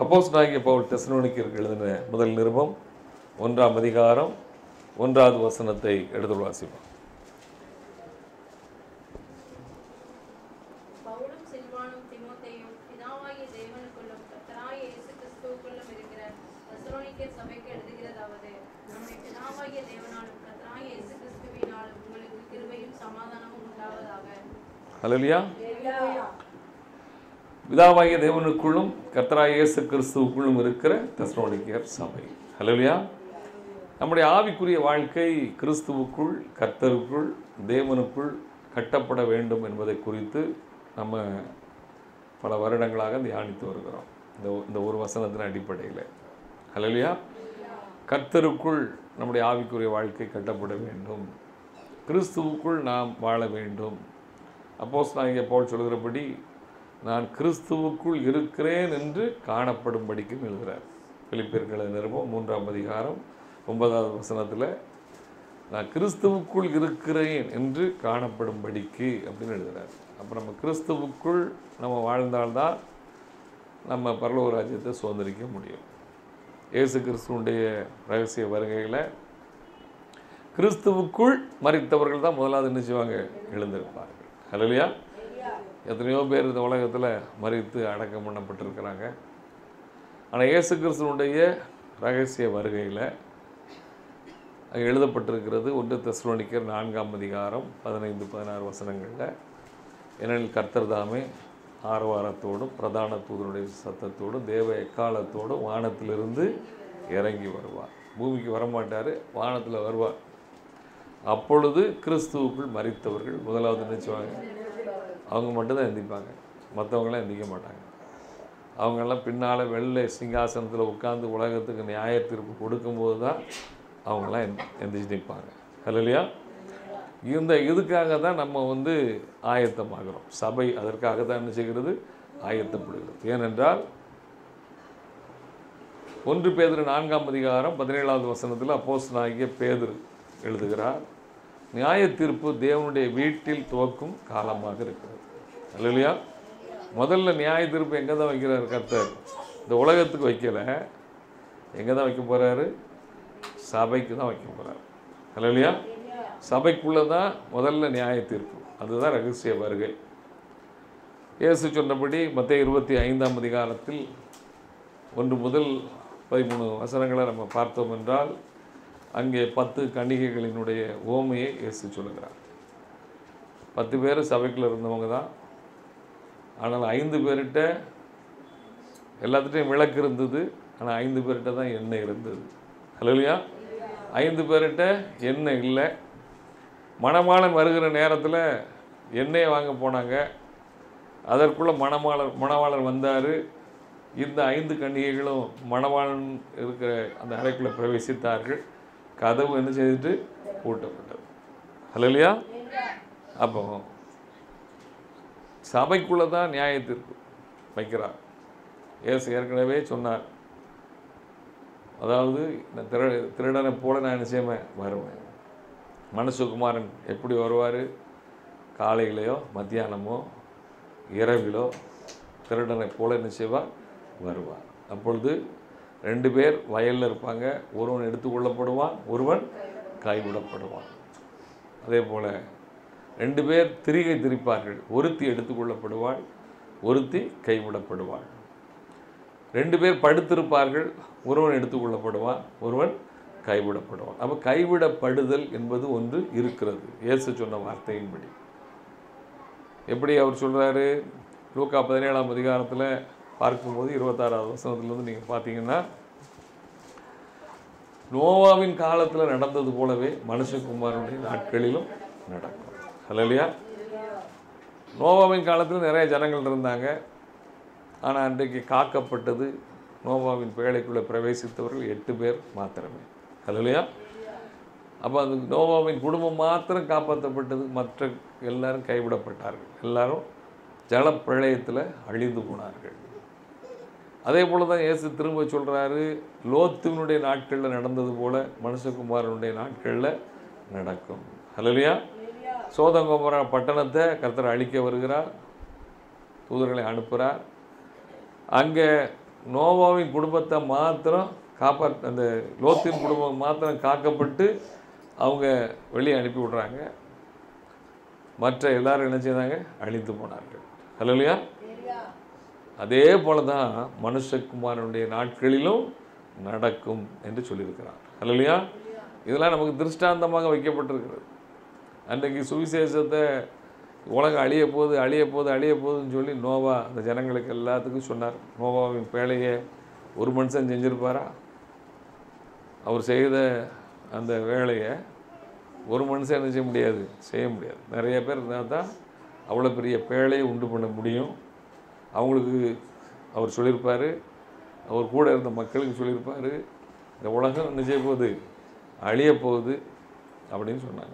அப்போஸ் நாயகிய பவுல் தெசலோனிக்கருக்கு எழுதின முதல் நிருபம் ஒன்றாம் அதிகாரம் ஒன்றாவது வசனத்தை எடுத்து வாசிப்போம் பவுலும் சில்வானும் தீமோத்தேயும் பிதாவாகிய தேவனுக்குள்ளும் கர்த்தராகிய இயேசு கிறிஸ்துவுக்குள்ளும் இருக்கிற தெசலோனிக்கே சபைக்கு எழுதுகிறதாவது நம்முடைய பிதாவாகிய தேவனாலும் கர்த்தராகிய இயேசு கிறிஸ்துவினாலும் உங்களுக்கு கிருபையும் சமாதானமும் உண்டாவதாக ஹalleluya பிதாவாகிய தேவனுக்குள்ளும் கர்த்தராகிய இயேசு கிறிஸ்துவுக்குள்ளும் இருக்கிற தெசலோனிக்கர் சபை ஹalleluya நம்முடைய ஆவிக்குரிய வாழ்க்கை கிறிஸ்துவுக்குள் கர்த்தருக்குள் தேவனுக்குள் கட்டப்பட வேண்டும் என்பதை குறித்து நம்ம பல வருடங்களாக தியானித்து வருகிறோம் இந்த இந்த ஒரு வசனத்தின் அடிப்படையில் ஹalleluya கர்த்தருக்குள் நம்முடைய ஆவிக்குரிய வாழ்க்கை கட்டப்பட வேண்டும் கிறிஸ்துவுக்குள் நாம் வாழ வேண்டும் அப்போஸ் நான் இங்கே போல் சொல்கிறபடி நான் கிறிஸ்துவுக்குள் இருக்கிறேன் என்று காணப்படும்படிக்கும் எழுதுகிறார் பிலிப்பியர்களை நிருபம் மூன்றாம் அதிகாரம் ஒன்பதாவது வசனத்தில் நான் கிறிஸ்துவுக்குள் இருக்கிறேன் என்று காணப்படும்படிக்கு அப்படின்னு எழுதுகிறார் அப்போ நம்ம கிறிஸ்துவுக்குள் நம்ம வாழ்ந்தால்தான் நம்ம பரலோக ராஜ்யத்தை சுதந்திரிக்க முடியும் இயேசு கிறிஸ்துவுடைய ரகசிய வருகையில் கிறிஸ்துவுக்குள் மறித்தவர்கள் தான் முதலாவது என்ன செய்வாங்க எழுந்திருப்பார்கள் ஹalleluya எத்தனையோ பேர் இந்த உலகத்தில் மறித்து அடக்கம் பண்ணப்பட்டிருக்கிறாங்க ஆனால் இயேசு கிறிஸ்துவனுடைய ரகசிய வருகையில் அங்கே எழுதப்பட்டிருக்கிறது ஒன்று தெசலோனிக்கர் நான்காம் அதிகாரம் பதினைந்து பதினாறு வசனங்களில் ஏனெனில் கர்த்தர் தாமே ஆரவாரத்தோடும் பிரதான தூதனுடைய சத்தத்தோடும் தேவ எக்காலத்தோடும் வானத்திலிருந்து இறங்கி வருவார் பூமிக்கு வரமாட்டார் வானத்தில் வருவார் அப்பொழுது கிறிஸ்துவுக்குள் மறித்தவர்கள் முதலாவது நினைச்சுவாங்க அவங்க மட்டும்தான் எந்திப்பாங்க மற்றவங்களாம் எந்திக்க மாட்டாங்க அவங்கெல்லாம் பின்னால் வெள்ளை சிங்காசனத்தில் உட்கார்ந்து உலகத்துக்கு நியாய தீர்ப்பு கொடுக்கும்போது தான் அவங்கெல்லாம் எந் எந்திரிச்சு நிற்பாங்க ஹalleluya இந்த இதுக்காக தான் நம்ம வந்து ஆயத்தமாகிறோம் சபை அதற்காக தான் என்ன செய்கிறது ஆயத்தப்படுகிறது ஏனென்றால் ஒன்று பேதுரு நான்காம் அதிகாரம் பதினேழாவது வசனத்தில் அப்போஸ் நாயகிய பேதுரு எழுதுகிறார் நியாய தீர்ப்பு தேவனுடைய வீட்டில் துவக்கும் காலமாக இருக்கிறது இல்லையா முதல்ல நியாய தீர்ப்பு எங்கே தான் வைக்கிறார் கர்த்தர் இந்த உலகத்துக்கு வைக்கல எங்கே தான் வைக்க போகிறாரு சபைக்கு தான் வைக்க போகிறார் இல்லையா சபைக்குள்ளே தான் முதல்ல நியாய தீர்ப்பு அதுதான் ரகசிய வருகை இயேசு சொன்னபடி மத்திய இருபத்தி ஐந்தாம் அதிகாரத்தில் ஒன்று முதல் பதிமூணு வசனங்களை நம்ம பார்த்தோம் என்றால் அங்கே பத்து கன்னிகைகளினுடைய ஓமையை இயேசு சொல்லுகிறார் பத்து பேர் சபைக்குள்ள இருந்தவங்க தான் ஆனால் ஐந்து பேர்கிட்ட எல்லாத்துட்டையும் விளக்கு இருந்தது ஆனால் ஐந்து பேர்கிட்ட தான் எண்ணெய் இருந்தது ஹலோலியா ஐந்து பேர்கிட்ட எண்ணெய் இல்லை மணமாளன் வருகிற நேரத்தில் எண்ணெயை வாங்க போனாங்க அதற்குள்ளே மணமாளர் மணவாளர் வந்தார் இந்த ஐந்து கன்னிகைகளும் மணவாளன் இருக்கிற அந்த அறைக்குள்ளே பிரவேசித்தார்கள் கதவு என்ன செய்துட்டு பூட்டப்பட்டது ஹலோலியா அப்போ சபைக்குள்ளே தான் நியாய தீர்ப்பு வைக்கிறார் ஏசு ஏற்கனவே சொன்னார் அதாவது இந்த திரு திருடனை போல நான் என்ன செய்வேன் வருவேன் மனசுகுமாரன் எப்படி வருவார் காலையிலையோ மத்தியானமோ இரவிலோ திருடனை போல என்ன செய்வார் வருவார் அப்பொழுது ரெண்டு பேர் வயலில் இருப்பாங்க ஒருவன் எடுத்துக்கொள்ளப்படுவான் ஒருவன் கைவிடப்படுவான் அதே போல் ரெண்டு பேர் திரிகை திரிப்பார்கள் ஒருத்தி எடுத்துக்கொள்ளப்படுவாள் ஒருத்தி கைவிடப்படுவாள் ரெண்டு பேர் படுத்திருப்பார்கள் ஒருவன் எடுத்துக்கொள்ளப்படுவான் ஒருவன் கைவிடப்படுவான் அப்போ கைவிடப்படுதல் என்பது ஒன்று இருக்கிறது இயேசு சொன்ன வார்த்தையின்படி எப்படி அவர் சொல்கிறாரு லூக்கா பதினேழாம் அதிகாரத்தில் பார்க்கும்போது இருபத்தாறாவது வசனத்துலேருந்து நீங்கள் பார்த்தீங்கன்னா நோவாவின் காலத்தில் நடந்தது போலவே மனுஷகுமாரனுடைய நாட்களிலும் நடக்கும் ஹலோலியா நோவாவின் காலத்தில் நிறைய ஜனங்கள் இருந்தாங்க ஆனால் அன்றைக்கு காக்கப்பட்டது நோவாவின் பேழைக்குள்ளே பிரவேசித்தவர்கள் எட்டு பேர் மாத்திரமே ஹலோலியா அப்போ அந்த நோவாவின் குடும்பம் மாத்திரம் காப்பாற்றப்பட்டது மற்ற எல்லாரும் கைவிடப்பட்டார்கள் எல்லாரும் ஜலப்பிரளயத்தில் அழிந்து போனார்கள் அதே போல தான் இயேசு திரும்ப சொல்கிறாரு லோத்துவினுடைய நாட்களில் நடந்தது போல மனுஷகுமாரனுடைய நாட்களில் நடக்கும் ஹலோலியா சோதங்கோமரா பட்டணத்தை கர்த்தர் அழிக்க வருகிறார் தூதர்களை அனுப்புகிறார் அங்கே நோவாவின் குடும்பத்தை மாத்திரம் காப்பாற்ற அந்த லோத்தின் குடும்பம் மாத்திரம் காக்கப்பட்டு அவங்க வெளியே அனுப்பி விட்றாங்க மற்ற எல்லாரும் என்ன செய்தாங்க அழித்து போனார்கள் ஹலோலியா அதே போல தான் மனுஷகுமாரனுடைய நாட்களிலும் நடக்கும் என்று சொல்லியிருக்கிறார் ஹலோலியா இதெல்லாம் நமக்கு திருஷ்டாந்தமாக வைக்கப்பட்டிருக்கிறது அன்றைக்கு சுவிசேஷத்தை உலகம் அழிய போகுது அழிய போகுது அழிய போகுதுன்னு சொல்லி நோவா அந்த ஜனங்களுக்கு எல்லாத்துக்கும் சொன்னார் நோவாவின் பேழையை ஒரு மனுஷன் செஞ்சிருப்பாரா அவர் செய்த அந்த வேலையை ஒரு மனுஷன் என்ன செய்ய முடியாது செய்ய முடியாது நிறைய பேர் இருந்தால் தான் அவ்வளோ பெரிய பேழையை உண்டு பண்ண முடியும் அவங்களுக்கு அவர் சொல்லியிருப்பார் அவர் கூட இருந்த மக்களுக்கு சொல்லியிருப்பார் இந்த உலகம் என்ன செய்ய போகுது அழிய போகுது அப்படின்னு சொன்னாங்க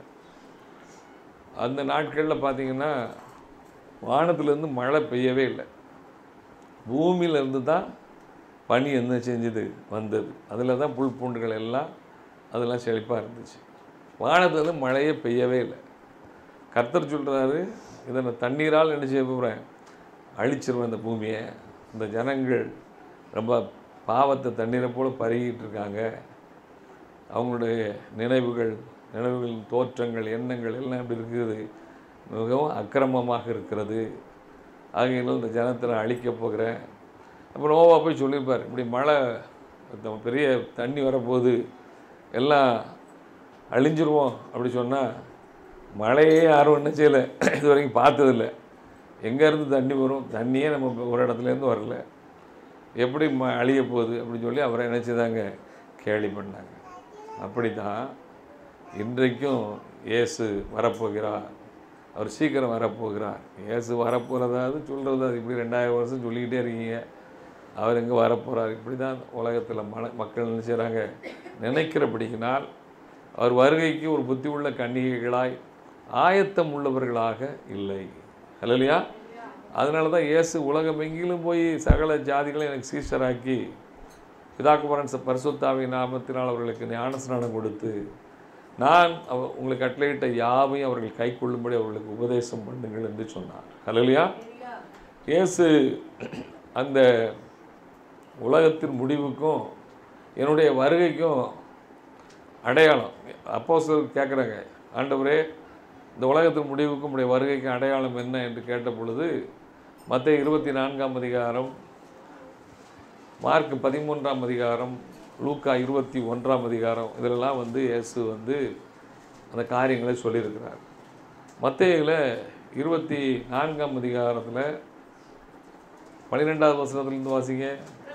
அந்த நாட்களில் பார்த்தீங்கன்னா வானத்துலேருந்து மழை பெய்யவே இல்லை பூமியிலேருந்து தான் பனி என்ன செஞ்சது வந்தது அதில் தான் புல் பூண்டுகள் எல்லாம் அதெல்லாம் செழிப்பாக இருந்துச்சு வானத்துலேருந்து மழையே பெய்யவே இல்லை கர்த்தர் சொல்கிறாரு இதை நான் தண்ணீரால் என்ன செய்ய போகிறேன் அழிச்சிருவேன் இந்த பூமியை இந்த ஜனங்கள் ரொம்ப பாவத்தை தண்ணீரை போல் பருகிட்டு இருக்காங்க அவங்களுடைய நினைவுகள் நினைவுகளின் தோற்றங்கள் எண்ணங்கள் எல்லாம் எப்படி இருக்குது மிகவும் அக்கிரமமாக இருக்கிறது ஆகையினால் இந்த ஜனத்தை நான் அழிக்கப் போகிறேன் அப்புறம் நோவா போய் சொல்லியிருப்பார் இப்படி மழை இந்த பெரிய தண்ணி வரப்போகுது எல்லாம் அழிஞ்சிருவோம் அப்படி சொன்னால் மழையே யாரும் என்ன செய்யலை இது வரைக்கும் பார்த்ததில்ல எங்கேருந்து தண்ணி வரும் தண்ணியே நம்ம ஒரு இடத்துலேருந்து வரல எப்படி ம அழிய போகுது அப்படின்னு சொல்லி அவரை என்ன செய்தாங்க கேலி பண்ணாங்க அப்படி தான் இன்றைக்கும் இயேசு வரப்போகிறார் அவர் சீக்கிரம் வரப்போகிறார் இயேசு வரப்போகிறதாவது சொல்கிறது அது இப்படி ரெண்டாயிரம் வருஷம் சொல்லிக்கிட்டே இருக்கீங்க அவர் எங்கே வரப்போகிறார் இப்படி தான் உலகத்தில் மன மக்கள் என்ன செய்கிறாங்க நினைக்கிறபடியினால் அவர் வருகைக்கு ஒரு புத்தி உள்ள கன்னிகைகளாய் ஆயத்தம் உள்ளவர்களாக இல்லை இல்லையா அதனால தான் இயேசு உலகம் எங்கிலும் போய் சகல ஜாதிகளையும் எனக்கு சீஷராக்கி பிதாக்குமரன் ச- பரிசுத்தாவின் நாமத்தினால் அவர்களுக்கு ஞானஸ்நானம் கொடுத்து நான் அவ உங்களுக்கு கட்டளையிட்ட யாவையும் அவர்கள் கை கொள்ளும்படி அவர்களுக்கு உபதேசம் பண்ணுங்கள் என்று சொன்னார் ஹalleluya இயேசு அந்த உலகத்தின் முடிவுக்கும் என்னுடைய வருகைக்கும் அடையாளம் அப்போ சிலர் கேட்குறாங்க ஆண்டவரே இந்த உலகத்தின் முடிவுக்கும் உடைய வருகைக்கு அடையாளம் என்ன என்று கேட்ட பொழுது மற்ற இருபத்தி நான்காம் அதிகாரம் மார்க் பதிமூன்றாம் அதிகாரம் லூக்கா இருபத்தி ஒன்றாம் அதிகாரம் இதிலெல்லாம் வந்து இயேசு வந்து அந்த காரியங்களை சொல்லியிருக்கிறார் மத்தேயில இருபத்தி நான்காம் அதிகாரத்தில் பன்னிரெண்டாவது வசனத்திலிருந்து வாசிங்க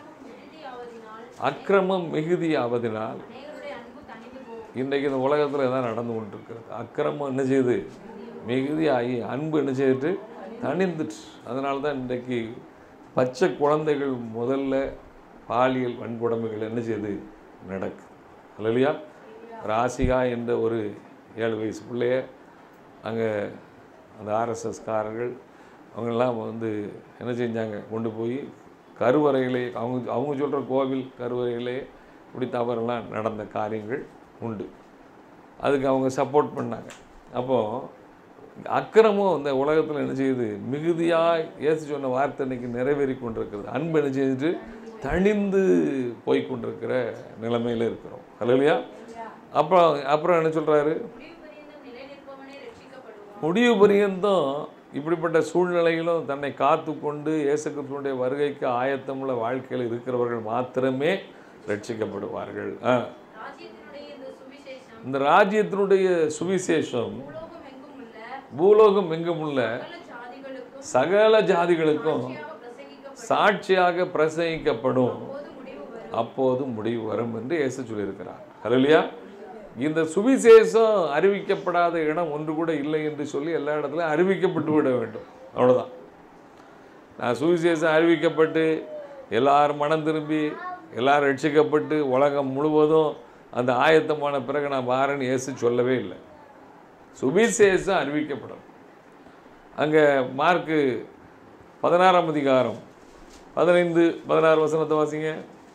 அக்கிரமம் மிகுதியாவதினால் அக்கிரமம் மிகுதியாவதினால் அநேகருடைய அன்பு தணிந்து போகும் இன்றைக்கு இந்த உலகத்தில் தான் நடந்து கொண்டிருக்கிறது அக்கிரமம் என்ன செய்யுது மிகுதியாகி அன்பு என்ன செய்துட்டு தணிந்துட்டு அதனால தான் இன்றைக்கு பச்சை குழந்தைகள் முதல்ல பாலியல் வன்கொடுமைகள் என்ன செய்யுது நடக்குது இல்லையா ராசிகா என்ற ஒரு ஏழு வயசு பிள்ளைய அங்கே அந்த ஆர்எஸ்எஸ்காரர்கள் அவங்கெல்லாம் வந்து என்ன செஞ்சாங்க கொண்டு போய் கருவறையிலே அவங்க அவங்க சொல்கிற கோவில் கருவறையிலே இப்படி தவறெல்லாம் நடந்த காரியங்கள் உண்டு அதுக்கு அவங்க சப்போர்ட் பண்ணாங்க அப்போது அக்கிரமம் இந்த உலகத்தில் என்ன செய்யுது மிகுதியாக இயேசு சொன்ன வார்த்தை இன்னைக்கு நிறைவேறி கொண்டிருக்கிறது அன்பு என்ன செய்துட்டு தணிந்து போய் கொண்டிருக்கிற நிலைமையில் இருக்கிறோம் இல்லையா அப்புறம் அப்புறம் என்ன சொல்கிறாரு முடிவு பரியந்தம் நிலை நிற்பவனே ரட்சிக்கப்படுவான் முடிவு பரியந்தம் இப்படிப்பட்ட சூழ்நிலையிலும் தன்னை காத்து கொண்டு இயேசு கிறிஸ்துவனுடைய வருகைக்கு ஆயத்தமுள்ள வாழ்க்கையில் இருக்கிறவர்கள் மாத்திரமே ரட்சிக்கப்படுவார்கள் ஆ. ராஜ்யத்தினுடைய இந்த சுவிசேஷம் இந்த ராஜ்யத்தினுடைய சுவிசேஷம் பூலோகம் எங்கும் உள்ள பூலோகம் எங்கும் உள்ள சகல ஜாதிகளுக்கும் சகல ஜாதிகளுக்கும் சாட்சியாக பிரசங்கிக்கப்படும் சாட்சியாக பிரசங்கிக்கப்படும் போது முடிவு வரும் அப்போது முடிவு வரும் என்று இயேசு சொல்லியிருக்கிறார் ஹalleluya இந்த சுவிசேஷம் அறிவிக்கப்படாத இடம் ஒன்று கூட இல்லை என்று சொல்லி எல்லா இடத்துலையும் அறிவிக்கப்பட்டு விட வேண்டும் அவ்வளோதான் நான் சுவிசேஷம் அறிவிக்கப்பட்டு எல்லாரும் மனம் திரும்பி எல்லாரும் ரட்சிக்கப்பட்டு உலகம் முழுவதும் அந்த ஆயத்தமான பிறகு நான் வாரேன்னு இயேசு சொல்லவே இல்லை சுவிசேஷம் அறிவிக்கப்படும் அங்கே மார்க்கு பதினாறாம் அதிகாரம் பதினைந்து பதினாறு வசனத்தை வாசிங்க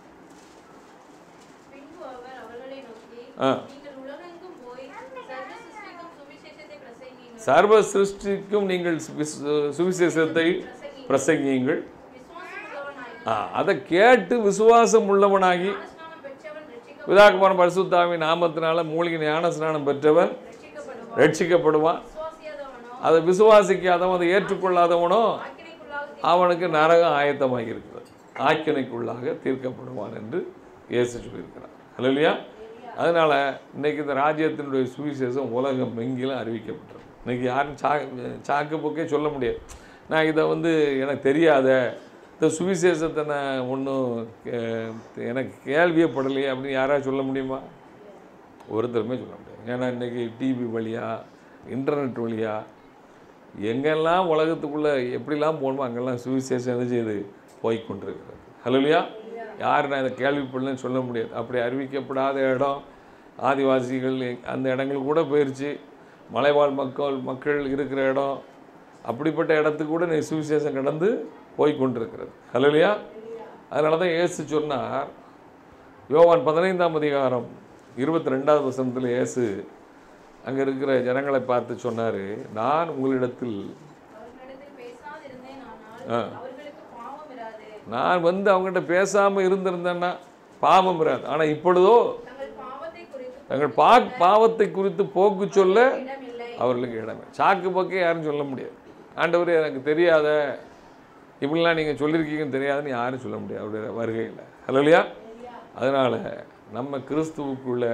பின்பு அவர் அவர்களை நோக்கி ஆ. நீங்கள் உலகெங்கும் போய் சர்வ சிருஷ்டிக்கும் சுவிசேஷத்தை பிரசங்கியுங்கள் சர்வ சிருஷ்டிக்கும் நீங்கள் சுவிஸ்- சுவிசேஷத்தை பிரசங்கியுங்கள் விசுவாசமுள்ளவனாகி ஆ, அதை கேட்டு விசுவாசம் உள்ளவனாகி ஞானஸ்நானம் பெற்றவன் ரட்சிக்க பிதாகுமாரன் பரிசுத்தாவி நாமத்தினால மூலிகை ஞான ஸ்நானம் பெற்றவன் ரட்சிக்கப்படுவான் ரட்சிக்கப்படுவான் விசுவாசியாதவனோ அதை விசுவாசிக்காதவன் அதை ஏற்றுக்கொள்ளாதவனோ ஆக்கினைக்குள்ளாக அவனுக்கு நரகம் ஆயத்தமாகி இருக்கிறது ஆக்கினைக்குள்ளாக தீர்க்கப்படுவான் என்று இயேசு சொல்லியிருக்கிறார் இல்லையா அதனால் இன்னைக்கு இந்த ராஜ்யத்தினுடைய சுவிசேஷம் உலகம் எங்கிலும் அறிவிக்கப்பட்டிருக்கு இன்னைக்கு யாரும் சா சாக்கு போக்கே சொல்ல முடியாது நான் இதை வந்து எனக்கு தெரியாத இந்த சுவிசேஷத்தை நான் ஒன்றும் எனக்கு கேள்வியப்படலையே அப்படின்னு யாராவது சொல்ல முடியுமா ஒருத்தருமே சொல்ல முடியாது ஏன்னா இன்றைக்கி டிவி வழியாக இன்டர்நெட் வழியாக எங்கெல்லாம் உலகத்துக்குள்ளே எப்படிலாம் போகணுமோ அங்கெல்லாம் சுவிசேஷம் என்ன செய்யுது போய் கொண்டிருக்கிறது ஹலோலியா யார் நான் இதை கேள்விப்படலன்னு சொல்ல முடியாது அப்படி அறிவிக்கப்படாத இடம் ஆதிவாசிகள் எங்- அந்த இடங்களுக்கு கூட போயிடுச்சு மலைவாழ் மக்கள் மக்கள் இருக்கிற இடம் அப்படிப்பட்ட இடத்துக்கு கூட நீ சுவிசேஷம் கடந்து போய் கொண்டிருக்கிறது ஹலோலியா அதனால தான் இயேசு சொன்னார் யோவான் பதினைந்தாம் அதிகாரம் இருபத்தி ரெண்டாவது வசனத்தில் இயேசு அங்கே இருக்கிற ஜனங்களை பார்த்து சொன்னார் நான் உங்களிடத்தில் அவர்களிடத்தில் பேசாதிருந்தேன் ஆ. ஆனால் அவர்களுக்கு பாவம் இராது நான் வந்து அவங்ககிட்ட பேசாமல் இருந்திருந்தேன்னா பாவம் இராது ஆனால் இப்பொழுதோ தங்கள் பாவத்தை குறித்து தங்கள் பா பாவத்தை குறித்து போக்கு சொல்ல இடமில்லை அவர்களுக்கு இடமே சாக்கு போக்கே யாரும் சொல்ல முடியாது ஆண்டவரே எனக்கு தெரியாத இப்படிலாம் நீங்கள் சொல்லியிருக்கீங்கன்னு தெரியாதுன்னு யாரும் சொல்ல முடியாது அவருடைய வருகையில் இல்லையா அதனால் நம்ம கிறிஸ்துவுக்குள்ள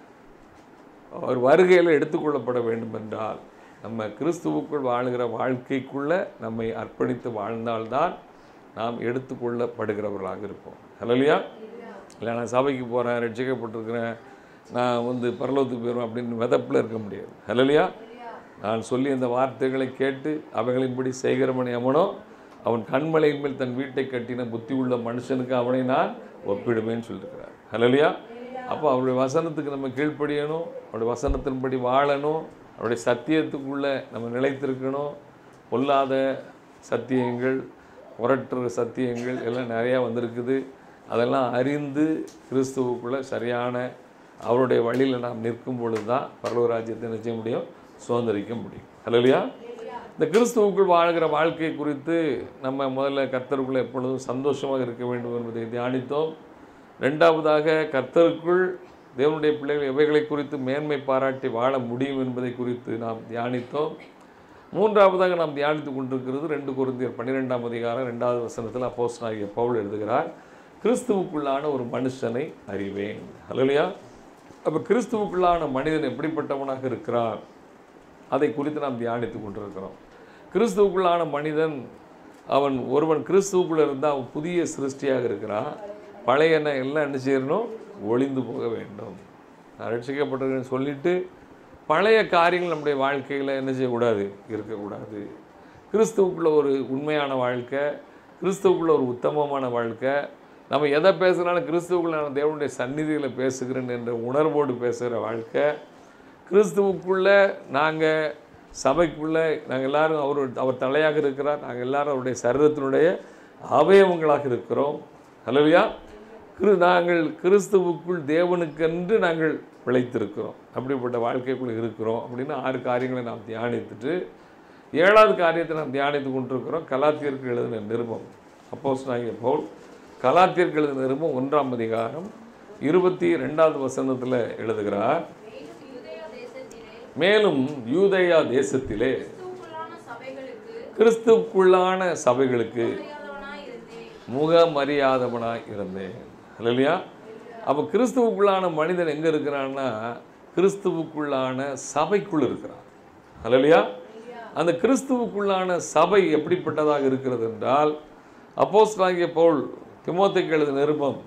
அவர் வருகையில் எடுத்துக்கொள்ளப்பட வேண்டும் என்றால் நம்ம கிறிஸ்துவுக்குள் வாழுகிற வாழ்க்கைக்குள்ள நம்மை அர்ப்பணித்து வாழ்ந்தால்தான் நாம் எடுத்துக்கொள்ளப்படுகிறவர்களாக இருப்போம் இல்லையா இல்லை நான் சபைக்கு போகிறேன் ரட்சிக்கப்பட்டிருக்கிறேன் நான் வந்து பரலோகத்துக்கு போயிடுவேன் அப்படின்னு விதப்பில் இருக்க முடியாது இல்லையா நான் சொல்லி அந்த வார்த்தைகளை கேட்டு அவைகளின்படி செய்கிறவன் எவனோ அவன் கண்மலையின் மேல் தன் வீட்டை கட்டின புத்தி உள்ள மனுஷனுக்கு அவனை நான் ஒப்பிடுவேன்னு சொல்லியிருக்கிறார் ஹலலியா அப்போ அவருடைய வசனத்துக்கு நம்ம கீழ்ப்படியணும் அவருடைய வசனத்தின்படி வாழணும் அவருடைய சத்தியத்துக்குள்ளே நம்ம நிலைத்திருக்கணும் பொல்லாத சத்தியங்கள் புரட்டுற சத்தியங்கள் எல்லாம் நிறையா வந்திருக்குது அதெல்லாம் அறிந்து கிறிஸ்துவுக்குள்ளே சரியான அவருடைய வழியில் நாம் நிற்கும் பொழுது தான் பரலோக ராஜ்யத்தை என்ன செய்ய முடியும் சுதந்திரிக்க முடியும் ஹலோலியா இந்த கிறிஸ்துவுக்குள் வாழ்கிற வாழ்க்கை குறித்து நம்ம முதல்ல கர்த்தருக்குள்ள எப்பொழுதும் சந்தோஷமாக இருக்க வேண்டும் என்பதை தியானித்தோம் ரெண்டாவதாக கர்த்தருக்குள் தேவனுடைய பிள்ளைகள் எவைகளை குறித்து மேன்மை பாராட்டி வாழ முடியும் என்பதை குறித்து நாம் தியானித்தோம் மூன்றாவதாக நாம் தியானித்து கொண்டிருக்கிறது ரெண்டு குருந்தியர் பன்னிரெண்டாம் அதிகாரம் ரெண்டாவது வசனத்தில் அப்போஸ்தலனாகிய பவுல் எழுதுகிறார் கிறிஸ்துவுக்குள்ளான ஒரு மனுஷனை அறிவேன் ஹalleluya அப்போ கிறிஸ்துவுக்குள்ளான மனிதன் எப்படிப்பட்டவனாக இருக்கிறான் அதை குறித்து நாம் தியானித்து கொண்டிருக்கிறோம் கிறிஸ்துவுக்குள்ளான மனிதன் அவன் ஒருவன் கிறிஸ்துவுக்குள்ள இருந்தால் அவன் புதிய சிருஷ்டியாக இருக்கிறான் பழையன எல்லாம் என்ன செய்யணும் ஒளிந்து போக வேண்டும் நான் ரட்சிக்கப்பட்டிருக்கேன்னு சொல்லிட்டு பழைய காரியங்கள் நம்முடைய வாழ்க்கையில் என்ன செய்யக்கூடாது இருக்கக்கூடாது கிறிஸ்துவுக்குள்ள ஒரு உண்மையான வாழ்க்கை கிறிஸ்துவுக்குள்ள ஒரு உத்தமமான வாழ்க்கை நம்ம எதை பேசுனாலும் கிறிஸ்துவுக்குள்ள நான் தேவனுடைய சந்நிதியில் பேசுகிறேன் என்ற உணர்வோடு பேசுகிற வாழ்க்கை கிறிஸ்துவுக்குள்ளே நாங்கள் சபைக்குள்ளே நாங்கள் எல்லாரும் அவர் அவர் தலையாக இருக்கிறார் நாங்கள் எல்லாரும் அவருடைய சரீரத்தினுடைய அவயவங்களாக இருக்கிறோம் ஹலோவியா கிரு நாங்கள் கிறிஸ்துவுக்குள் தேவனுக்கென்று நாங்கள் பிழைத்திருக்கிறோம் அப்படிப்பட்ட வாழ்க்கைக்குள் இருக்கிறோம் அப்படின்னு ஆறு காரியங்களை நாம் தியானித்துட்டு ஏழாவது காரியத்தை நாம் தியானித்து கொண்டிருக்கிறோம் கலாத்தியருக்கு எழுதின நிருபம் அப்போஸ் நாகிய பவுல் கலாத்தியருக்கு எழுதின நிருபம் ஒன்றாம் அதிகாரம் இருபத்தி ரெண்டாவது வசனத்தில் எழுதுகிறார் மேலும் யூதேயா தேசத்திலே மேலும் யூதேயா தேசத்திலே கிறிஸ்துவுக்குள்ளான சபைகளுக்கு கிறிஸ்துவுக்குள்ளான சபைகளுக்கு மரியாதவனாய் இருந்தேன் முகமறியாதவனாய் இருந்தேன் இல்லையா அப்போ கிறிஸ்துவுக்குள்ளான மனிதன் எங்கே இருக்கிறான்னா கிறிஸ்துவுக்குள்ளான சபைக்குள் இருக்கிறான் இல்லையா அந்த கிறிஸ்துவுக்குள்ளான சபை எப்படிப்பட்டதாக இருக்கிறது என்றால் அப்போஸ்தலனாகிய பவுல் திமோத்தேக்கு எழுதின நிருபம்